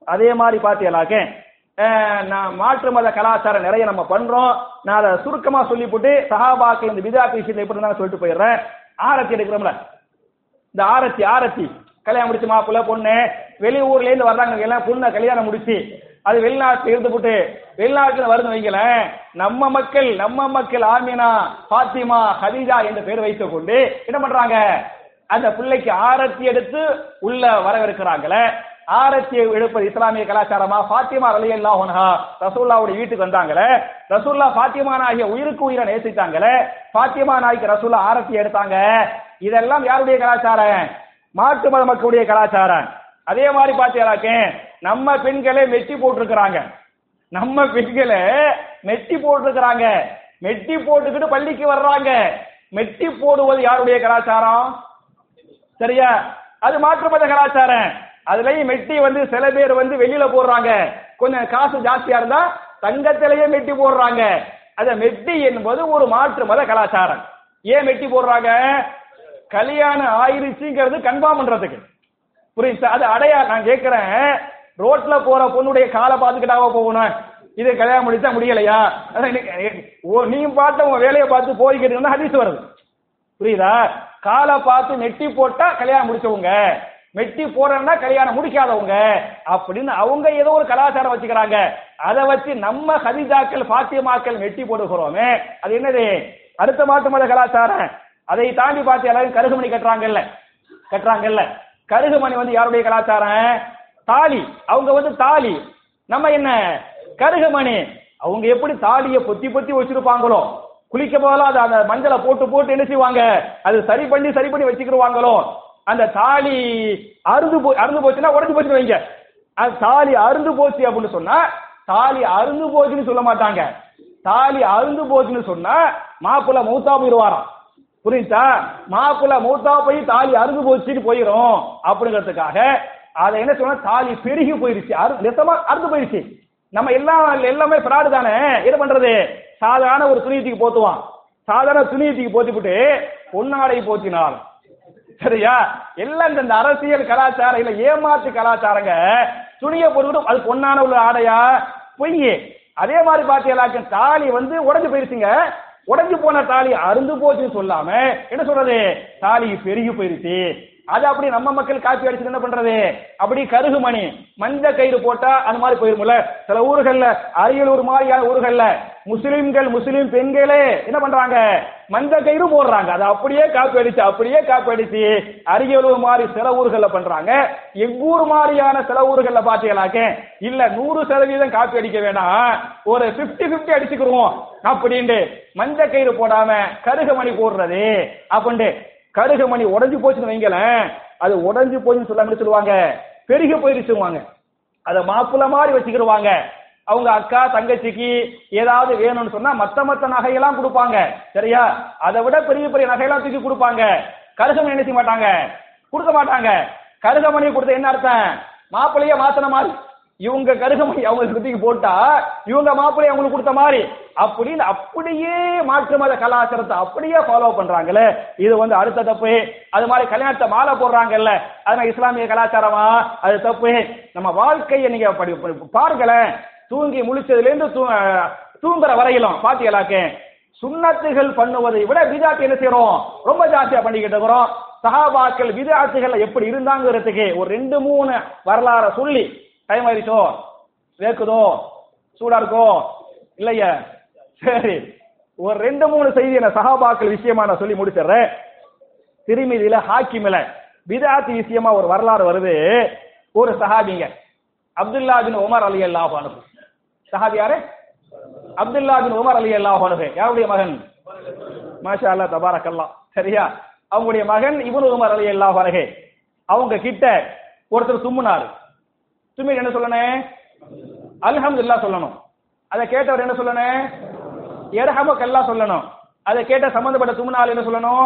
S1: அதே மாதிரி பாத்தீங்களாக்க அஹ், நான் மாற்று மத கலாச்சாரம் நிறைய நம்ம பண்றோம் நான் அதை சுருக்கமா சொல்லிவிட்டு சஹாபாக்கள் இந்த விதாத்தி விஷயத்தை எப்படி இருந்தாங்க சொல்லிட்டு போயிடுறேன் ஆரத்தி எடுக்கிறோம்ல இந்த ஆரத்தி ஆரத்தி கல்யாணம் முடிச்சு மாப்பிள்ள பொண்ணு வெளியூர்ல இருந்து வர்றாங்க எல்லாம் பொண்ணை கல்யாணம் முடிச்சு அது வெளிநாட்டுல இருந்துபிட்டு வெளிநாட்டுல வருது வைங்களேன் நம்ம மக்கள் நம்ம மக்கள் ஆமினா பாத்திமா ஹதீஜா என்ற பேர் வைத்துக் கொண்டு என்ன பண்றாங்க அந்த பிள்ளைக்கு ஆரத்தி எடுத்து உள்ள வரவேற்கிறாங்களே ஆரத்தி எடுப்பது இஸ்லாமிய கலாச்சாரமா ஃபாத்திமா ரலியல்லாஹு அன்ஹா ரசூல்லாவுடைய வீட்டுக்கு வந்தாங்களே ரசூல்லா ஃபாத்திமா நாயகிய உயிருக்கு உயிரை நேசித்தாங்களே ஃபாத்திமா நாய்க்கு ரசூல்லா ஆரத்தி எடுத்தாங்க இதெல்லாம் யாருடைய கலாச்சாரம் மாட்டு மத மக்களுடைய கலாச்சாரம் அதே மாதிரி பாத்தீங்களாக்கே நம்ம பெண்களே மெட்டி போட்டிருக்கிறாங்க நம்ம பெண்களே மெட்டி போட்டிருக்கிறாங்க மெட்டி போட்டுக்கிட்டு பள்ளிக்கு வர்றாங்க மெட்டி போடுவது யாருடைய கலாச்சாரம் சரியா அது மாற்று மத கலாச்சாரம் அதுலயும் மெட்டி வந்து சில பேர் வந்து வெளியில போடுறாங்க கொஞ்சம் காசு ஜாஸ்தியா இருந்தா தங்கத்திலேயே மெட்டி போடுறாங்க அத மெட்டி என்பது ஒரு மாற்று மத கலாச்சாரம் ஏன் மெட்டி போடுறாங்க கல்யாணம் ஆயிருச்சுங்கிறது கன்ஃபார்ம் பண்றதுக்கு புரியுது அது அடையா நான் கேட்கிறேன் ரோட்ல போற பொண்ணுடைய காலை பார்த்துக்கிட்டாவா போகணும் இது கல்யாணம் முடிச்சா முடியலையா அதான் இன்னைக்கு- ஓ, நீ பார்த்து உங்க வேலையை பார்த்து போய்கிட்டு இருந்தா ஹதீஸ் வருது புரியுதா காலை பார்த்து நெட்டி போட்டா கல்யாணம் முடிச்சவங்க மெட்டி போடுறா கல்யாணம் முடிக்காதவங்க அப்படின்னு அவங்க ஏதோ ஒரு கலாச்சாரம் வச்சுக்கிறாங்க அதை வச்சு நம்ம ஹதிஜாக்கள் பாத்தியமாக்கள் மெட்டி போடுகிறோமே அது என்னது அடுத்த மாட்டு மத கலாச்சாரம் அதை தாண்டி பார்த்து எல்லாரும் கருகுமணி கட்டுறாங்கல்ல கட்டுறாங்கல்ல கருகுமணி வந்து யாருடைய கலாச்சாரம் தாலி அவங்க வந்து தாலி நம்ம என்ன கருகுமணி அவங்க எப்படி தாலியை பொத்தி பொத்தி வச்சிருப்பாங்களோ குளிக்க போதெல்லாம் அது அந்த மஞ்சளை போட்டு போட்டு என்ன செய்வாங்க அது சரி பண்ணி சரி பண்ணி வச்சுக்கிடுவாங்களோ அந்த தாலி அறுந்து போ அறுந்து போச்சுன்னா உடஞ்சு போச்சுன்னு வைங்க அது தாலி அறுந்து போச்சு அப்படின்னு சொன்னா தாலி அறுந்து போச்சுன்னு சொல்ல மாட்டாங்க தாலி அறுந்து போச்சுன்னு சொன்னா மாப்பிள்ள மூத்தா போயிருவாராம் புரியுதா மாப்பிள்ள மூத்தா போய் தாலி அறுந்து போச்சுன்னு போயிரும் அப்படிங்கிறதுக்காக அதை என்ன சொன்னா தாலி பெருகி போயிருச்சு அறு நெசமா அறுந்து போயிருச்சு நம்ம எல்லாம் எல்லாமே பிராடு தானே என்ன பண்றது சாதாரண ஒரு துணியத்துக்கு போத்துவான் சாதாரண துணியத்துக்கு போத்திவிட்டு பொன்னாடை போத்தினால் சரியா எல்லாம் இந்த இந்த அரசியல் கலாச்சாரம் இல்ல ஏமாற்று கலாச்சாரங்க துணியை போட்டுக்கிட்டு அது பொன்னான உள்ள ஆடையா பொய் அதே மாதிரி பாத்தீங்களாக்க தாலி வந்து உடைஞ்சு போயிருச்சுங்க உடைஞ்சு போன தாலி அருந்து போச்சுன்னு சொல்லாம என்ன சொல்றது தாலி பெருகி போயிருச்சு அது அப்படி நம்ம மக்கள் காப்பி அடிச்சு என்ன பண்றது அப்படி கருகுமணி மஞ்ச கயிறு போட்டா அந்த மாதிரி போயிருமுல சில ஊர்கள்ல அரியலூர் மாதிரியான ஊர்கள்ல முஸ்லிம்கள் முஸ்லிம் பெண்களே என்ன பண்றாங்க மஞ்ச கயிறு போடுறாங்க அது அப்படியே காப்பி அடிச்சு அப்படியே காப்பி அடிச்சு அரியலூர் மாதிரி சில ஊர்கள்ல பண்றாங்க எங்கூர் மாதிரியான சில ஊர்கள்ல பாத்தீங்களாக்க இல்ல நூறு சதவீதம் காப்பி அடிக்க வேணாம் ஒரு 50 50 அடிச்சுக்கிருவோம் அப்படின்ட்டு மஞ்ச கயிறு போடாம கருகமணி போடுறது அப்படின்ட்டு கருகமணி உடைஞ்சு போச்சுன்னு வைங்களேன் அது உடைஞ்சு போச்சுன்னு சொல்லாம சொல்லுவாங்க பெருகி போயிருச்சுவாங்க அதை மாப்பிள்ள மாதிரி வச்சுக்கிடுவாங்க அவங்க அக்கா தங்கச்சிக்கு ஏதாவது வேணும்னு சொன்னா மத்த மத்த நகையெல்லாம் கொடுப்பாங்க சரியா அதை விட பெரிய பெரிய நகையெல்லாம் தூக்கி கொடுப்பாங்க கருகமணி என்ன செய்ய மாட்டாங்க கொடுக்க மாட்டாங்க கருகமணி கொடுத்த என்ன அர்த்தம் மாப்பிள்ளைய மாத்தின மாதிரி இவங்க கருகமணி அவங்களுக்கு தூக்கி போட்டா இவங்க மாப்பிள்ளைய அவங்களுக்கு கொடுத்த மாதிரி அப்படின்னு அப்படியே மாற்று மத கலாச்சாரத்தை அப்படியே ஃபாலோ பண்றாங்கல்ல இது வந்து அடுத்த தப்பு அது மாதிரி கல்யாணத்தை மாலை போடுறாங்கல்ல அதனால இஸ்லாமிய கலாச்சாரமா அது தப்பு நம்ம வாழ்க்கையை நீங்க படி படி- பாருங்களேன் தூங்கி முழிச்சதுல இருந்து தூ- தூங்குற வரையிலும் பாத்தீங்களாக்கே சுண்ணத்துகள் பண்ணுவதை விட விதாத்து என்ன செய்யறோம் ரொம்ப ஜாஸ்தியா பண்ணிக்கிட்டு இருக்கிறோம் சஹாபாக்கள் விதாத்துகள் எப்படி இருந்தாங்கிறதுக்கு ஒரு ரெண்டு மூணு வரலாற சொல்லி டைம் ஆயிடுச்சோ வேக்குதோ சூடா இருக்கோ இல்லையா சரி ஒரு ரெண்டு மூணு செய்தி நான் சஹாபாக்கள் விஷயமா நான் சொல்லி முடிச்சிடுறேன் திருமதியில ஹாக்கிமில விதாத்தி விஷயமா ஒரு வரலாறு வருது ஒரு சஹாபிங்க அப்துல்லா பின் உமர் அலி அல்லாஹ் அனுப்பு சஹாபி யாரு அப்துல்லா பின் உமர் அலி அல்லாஹ் அனுப்பு யாருடைய மகன் மாஷா அல்லா தபாரக் அல்லாஹ் சரியா அவங்களுடைய மகன் இப்னு உமர் அலி அல்லாஹ் அனுகு அவங்க கிட்ட ஒருத்தர் தும்முனாரு தும்மி என்ன சொல்லணும் அல்ஹம்துலில்லாஹ் சொல்லணும் அதை கேட்டவர் என்ன சொல்லணும் எர்ஹமக் அல்லாஹ் சொல்லணும் அதை கேட்ட சம்பந்தப்பட்ட தும்முனாள் என்ன சொல்லணும்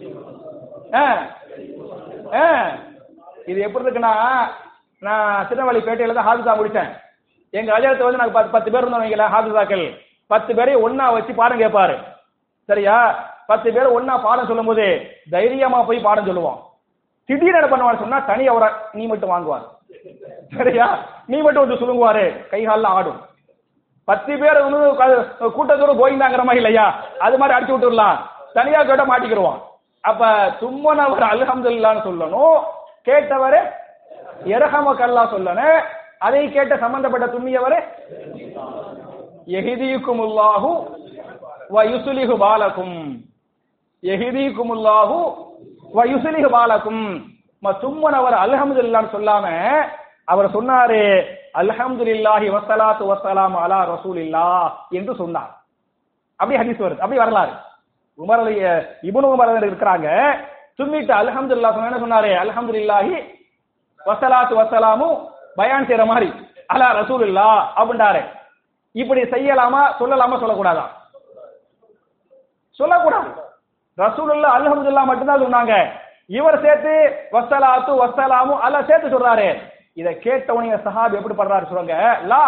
S1: ஆ, ஆ, இது எப்படி இருக்குன்னா நான் திருநெல்வேலி பேட்டையில தான் ஹாதிசா முடிச்சேன் எங்க அஜயத்தை வந்து நாங்க பத்து- பத்து பேர் இருந்தோம் வைங்களா ஹாதிசாக்கள் பத்து பேரையும் ஒண்ணா வச்சு பாடம் கேட்பாரு சரியா பத்து பேர் ஒண்ணா பாடம் சொல்லும்போது தைரியமா போய் பாடம் சொல்லுவோம் திடீர்னு என்ன பண்ணுவான்னு சொன்னா தனி அவரை நீ மட்டும் வாங்குவார் சரியா நீ மட்டும் வந்து சொல்லுங்குவாரு கை காலில் ஆடும் பத்து பேர் வந்து க- கூட்டத்தோட கோயிந்தாங்கிற மாதிரி இல்லையா அது மாதிரி அடிச்சு விட்டுடலாம் தனியா கேட்ட மாட்டிக்கிடுவான் அப்ப தும்மனவர் அல்ஹம்துலில்லான்னு சொல்லணும் கேட்டவரு எரஹமக்கல்லா சொல்லணும் அதை கேட்ட சம்பந்தப்பட்ட தும்மியவரு எஹிதியுக்குமுல்லாஹு வ யுஸ்லிஹு பாலக்கும் எஹிதிக்குமுல்லாஹு வ யுஸ்லிஹு பாலக்கும் ம தும்மனவர் அல்ஹம்துலில்லான்னு சொல்லாம அவர் சொன்னாரு அல்ஹம்துலில்லாஹி வஸ்ஸலாத்து வஸ்ஸலாமு அலா ரசூலில்லாஹ் என்று சொன்னார் அப்படி ஹதீஸ் வருது அப்படி வரலாறு உமர் அலி இப்னு உமர் அவர்கள் இருக்கிறாங்க தும்மிட்டு அல்ஹம்துலில்லாஹ் சொன்னா என்ன சொன்னாரு அல்ஹம்துலில்லாஹி வஸ்ஸலாத்து வஸ்ஸலாமு பயான் செய்யற மாதிரி அலா ரசூலுல்லாஹ் அப்படின்றாரு இப்படி செய்யலாமா சொல்லலாமா சொல்லக்கூடாதா சொல்லக்கூடாது ரசூலுல்லா அல்ஹம்துலில்லாஹ் மட்டும்தான் சொன்னாங்க இவர் சேர்த்து வஸ்ஸலாத்து வஸ்ஸலாமு அல்லாஹ் சேர்த்து சொல்றாரு இத கேட்டவனே சஹாபி எப்படி பண்றாரு சொல்லுங்க லா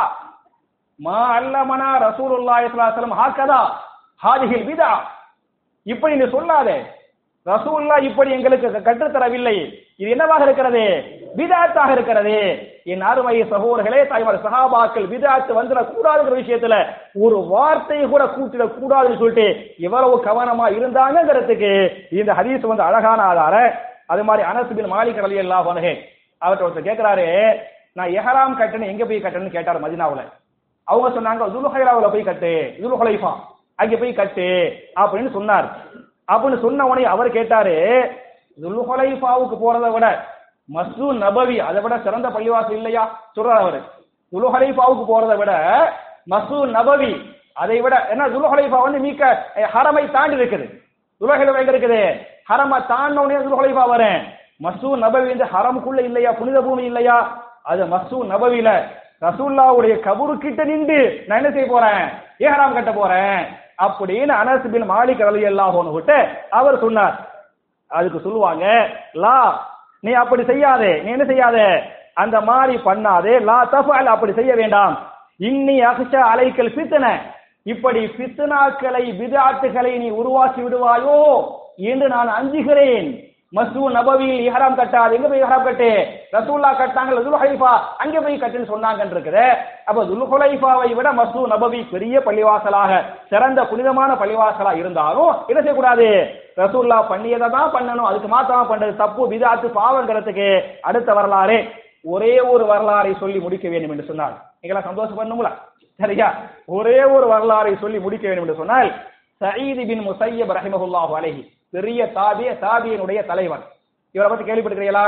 S1: மா அல்லமனா ரசூலுல்லாஹி ஸல்லல்லாஹு அலைஹி வஸல்லம் ஹாகதா ஹாதிஹில் பிதா இப்படி நீ சொல்லாதே ரசூல்லா இப்படி எங்களுக்கு கற்றுத் தரவில்லை இது என்னவாக இருக்கிறது பிதாத்தாக இருக்கிறது என் அருமை சகோதரர்களே தாய்மார் சஹாபாக்கள் பிதாத்து வந்துட கூடாதுங்கிற விஷயத்துல ஒரு வார்த்தையை கூட கூட்டிட கூடாதுன்னு சொல்லிட்டு எவ்வளவு கவனமா இருந்தாங்கிறதுக்கு இந்த ஹதீஸ் வந்து அழகான ஆதாரம் அது மாதிரி அனஸ் பின் மாலிக் ரலியல்லாஹு அன்ஹு அவர்கிட்ட ஒருத்தர் கேட்கிறாரு நான் எஹராம் கட்டணும் எங்க போய் கட்டணும்னு கேட்டார் மதினாவுல அவங்க சொன்னாங்க துலுஹைராவுல போய் கட்டு துலுஹலைஃபா அங்க போய் கட்டு அப்படின்னு சொன்னார் அப்படின்னு சொன்ன உடனே அவர் கேட்டாரு துலுஹலைஃபாவுக்கு போறதை விட மஸ்து நபவி அதை விட சிறந்த பள்ளிவாசல் இல்லையா சொல்றாரு அவரு துலுஹலைஃபாவுக்கு போறதை விட மஸ்து நபவி அதை விட என்ன துலுஹலைஃபா வந்து மீக்க அஹ், ஹரமை தாண்டி இருக்குது துலகையில எங்க இருக்குது ஹரம தாண்ட உடனே துலகலைஃபா வரேன் மசூ நபவி இந்த ஹரமுக்குள்ள இல்லையா புனித பூமி இல்லையா அது மசூ நபவில ரசூல்லாவுடைய கபரு கிட்ட நின்று நான் என்ன செய்ய போறேன் ஏஹராம் கட்ட போறேன் அப்படின்னு அனஸ் பின் மாலிக் ரலியல்லாஹு அன்ஹு கிட்ட அவர் சொன்னார் அதுக்கு சொல்லுவாங்க லா நீ அப்படி செய்யாதே நீ என்ன செய்யாதே அந்த மாதிரி பண்ணாதே லா தஃபல் அப்படி செய்ய வேண்டாம் இன்னி அகஷ அலைக்கல் பித்தன இப்படி பித்தனாக்களை பிதாட்டுகளை நீ உருவாக்கி விடுவாயோ என்று நான் அஞ்சுகிறேன் மஸ்து நபவியில் இஹராம் கட்டாது எங்க போய் இஹராம் கட்டு ரசூல்லா கட்டாங்க துல்ஹைஃபா அங்க போய் கட்டுன்னு சொன்னாங்கன்னு இருக்குது அப்ப துல்ஹுலைஃபாவை விட மஸ்து நபவி பெரிய பள்ளிவாசலாக சிறந்த புனிதமான பள்ளிவாசலா இருந்தாலும் என்ன செய்யக்கூடாது ரசூல்லா பண்ணியதை தான் பண்ணணும் அதுக்கு மாத்தமா பண்றது தப்பு பிதாத்து பாவங்கிறதுக்கு அடுத்த வரலாறு ஒரே ஒரு வரலாறை சொல்லி முடிக்க வேண்டும் என்று சொன்னார் நீங்களாம் சந்தோஷம் பண்ணுங்களா சரியா ஒரே ஒரு வரலாறை சொல்லி முடிக்க வேண்டும் என்று சொன்னால் சயீத் பின் முசையப் ரஹிமஹுல்லாஹு அலைஹி பெரிய தாபிய தாபியனுடைய தலைவன் இவரை பத்தி கேள்விப்பட்டிருக்கிறீங்களா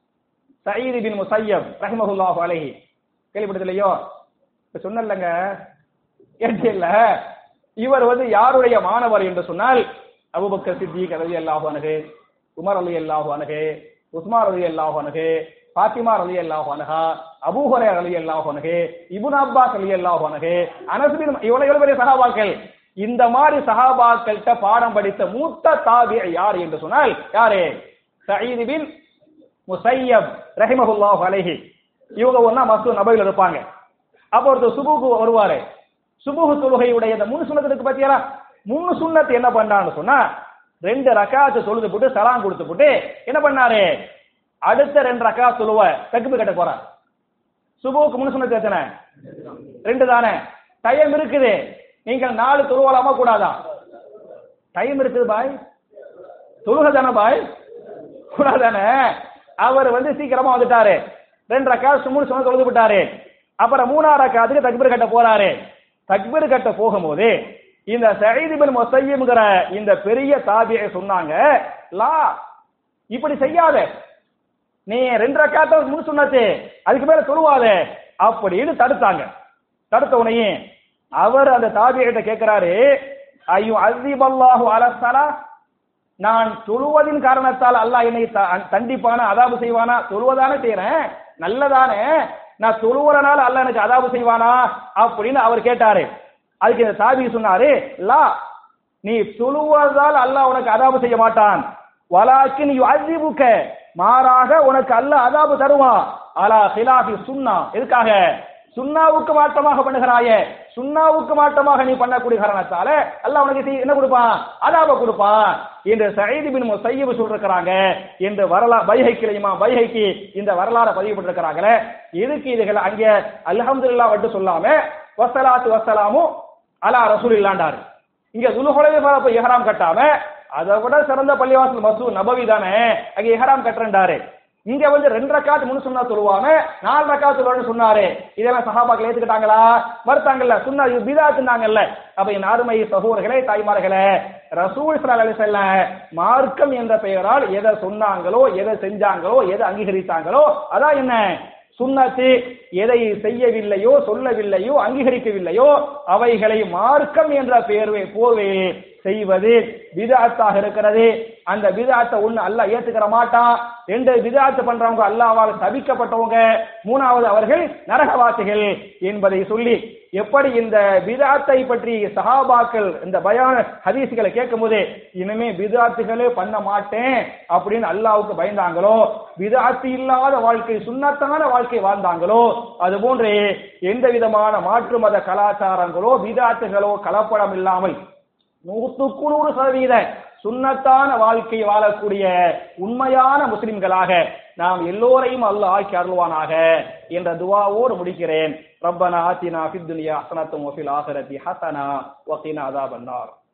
S1: சயீத் பின் முசையப் ரஹிமஹுல்லாஹு அலைஹி கேள்விப்பட்டதில்லையோ இப்ப சொன்னல்லங்க இல்ல இவர் வந்து யாருடைய மாணவர் என்று சொன்னால் அபூபக்கர் சித்திக் ரலியல்லாஹு அன்ஹு உமர் ரலியல்லாஹு அன்ஹு உஸ்மான் ரலியல்லாஹு அன்ஹு பாத்திமா ரலியல்லாஹு அன்ஹா அபூ ஹுரைரா ரலியல்லாஹு அன்ஹு இப்னு அப்பாஸ் ரலியல்லாஹு அன்ஹு அனஸ் பின் இவ்வளவு இவ்வளவு பெரிய சஹாபாக்கள் இந்த மாதிரி சஹாபாக்கள்கிட்ட பாடம் படித்த மூத்த தாபி யார் என்று சொன்னால் யாரு சயீத் பின் முசையப் ரஹிமஹுல்லாஹு அலைஹி இவங்க ஒண்ணா மஸ்து நபையில் இருப்பாங்க அப்ப ஒருத்தர் சுபுக்கு வருவாரு சுபுகு தொழுகையுடைய இந்த மூணு சுண்ணத்துக்கு பத்தியெல்லாம் மூணு சுண்ணத்து என்ன பண்ணான்னு சொன்னா ரெண்டு ரக்காத்து தொழுது போட்டு சலாம் கொடுத்து போட்டு என்ன பண்ணாரு அடுத்த ரெண்டு ரக்கா தொழுவ தக்குப்பு கட்ட போறார் சுபுவுக்கு மூணு சுண்ணத்து எத்தனை ரெண்டு தானே டைம் இருக்குது நீங்கள் நாலு தொழுவலாமா கூடாதா டைம் இருக்குது பாய் தொழுக தானே பாய் கூடாதானே அவர் வந்து சீக்கிரமா வந்துட்டாரு ரெண்டு ரக்கா மூணு சுண்ண தொழுது விட்டாரு அப்புறம் மூணாவது ரக்காத்துக்கு தக்பீர் கட்ட போறாரு தக்பீர் கட்ட போகும்போது இந்த சயீத் பின் முசையம்ங்கிற இந்த பெரிய தாபியை சொன்னாங்க லா இப்படி செய்யாத நீ ரெண்டு ரக்காத்த முழு சொன்னாச்சு அதுக்கு மேல சொல்லுவாத அப்படின்னு தடுத்தாங்க தடுத்த உடனே அவர் அந்த தாபியிட்ட கேட்கிறாரு ஐயோ அல்லாஹு அலசலா நான் தொழுவதின் காரணத்தால் அல்லாஹ் என்னை த- தண்டிப்பானா அதாபு செய்வானா தொழுவதானே செய்யறேன் நல்லதானே நான் தொழுவறனால அல்லாஹ் எனக்கு அதாபு செய்வானா அப்படின்னு அவர் கேட்டாரு அதுக்கு இந்த தாபி சொன்னாரு லா நீ தொழுவதால் அல்லாஹ் உனக்கு அதாபு செய்ய மாட்டான் வலாக்கின் யுஅذிபுக மாறாக உனக்கு அல்லாஹ் அதாபு தருவான் அலா ஹிலாஃபி சுன்னா எதுக்காக சுண்ணாவுக்கு மாற்றமாக பண்ணுகிறாயே சுண்ணாவுக்கு மாற்றமாக நீ பண்ணக்கூடிய காரணத்தால அல்லாஹ் உனக்கு செய்- என்ன கொடுப்பான் அதாப கொடுப்பான் என்று சயீது பின் முசையீப் சொல்லிருக்கிறாங்க என்று வரலா பைஹைக்கில் இமாம் பைஹைக்கு இந்த வரலாறு பதிவு பண்ணிருக்கிறாங்களே எதுக்கு இதுகள் அங்கே அல்ஹம்துலில்லாஹ் மட்டும் சொல்லாம வசலாத்து வசலாமு அலா ரசூல் இல்லாண்டாரு இங்க துலுஹுலைஃபா போய் இஹ்ராம் கட்டாம அதை விட சிறந்த பள்ளிவாசல் மசூ நபவி தானே அங்க இஹ்ராம் கட்டுறேன்டாரு இங்க வந்து ரெண்டு ரக்காத் முன் சுன்னா சொல்லுவாங்க நாலு ரக்காத் சொல்லுவான்னு சொன்னாரு இதெல்லாம் சஹாபாக்கள் ஏத்துக்கிட்டாங்களா மறுத்தாங்கல்ல சுன்னா இது பிதாத்துனாங்கல்ல அப்ப என் அருமை சகோதரர்களே தாய்மார்களே ரசூல் ஸல்லல்லாஹு அலைஹி வஸல்லம் மார்க்கம் என்ற பெயரால் எதை சொன்னாங்களோ எதை செஞ்சாங்களோ எதை அங்கீகரித்தாங்களோ அதான் என்ன சுன்னத்து எதை செய்யவில்லையோ சொல்லவில்லையோ அங்கீகரிக்கவில்லையோ அவைகளை மார்க்கம் என்ற பெயர்வை போர்வையில் செய்வது விதாத்தாக இருக்கிறது அந்த விதாத்தை ஒண்ணு அல்லாஹ் ஏத்துக்கிற மாட்டான் ரெண்டு விதாத்து பண்றவங்க அல்லாவால் சபிக்கப்பட்டவங்க மூணாவது அவர்கள் நரகவாசிகள் என்பதை சொல்லி எப்படி இந்த விதாத்தை பற்றி சஹாபாக்கள் இந்த பயான ஹதீஸ்களை கேட்கும்போது இனிமே விதாத்துகளே பண்ண மாட்டேன் அப்படின்னு அல்லாவுக்கு பயந்தாங்களோ விதாத்து இல்லாத வாழ்க்கை சுண்ணத்தான வாழ்க்கை வாழ்ந்தாங்களோ அது போன்று எந்த விதமான மாற்று மத கலாச்சாரங்களோ விதாத்துகளோ கலப்படம் இல்லாமல் நூற்றுக்கு நூறு சதவீத சுன்னத்தான வாழ்க்கை வாழக்கூடிய உண்மையான முஸ்லிம்களாக நாம் எல்லோரையும் அல்லாஹ் ஆக்கி அருள்வானாக என்ற துவாவோடு முடிக்கிறேன் ரப்பனா ஆத்தினா ஃபித் துன்யா ஹஸனத்தும் வஃபில் ஆখিরাতি ஹஸனா வகினா அஸாபன்னார்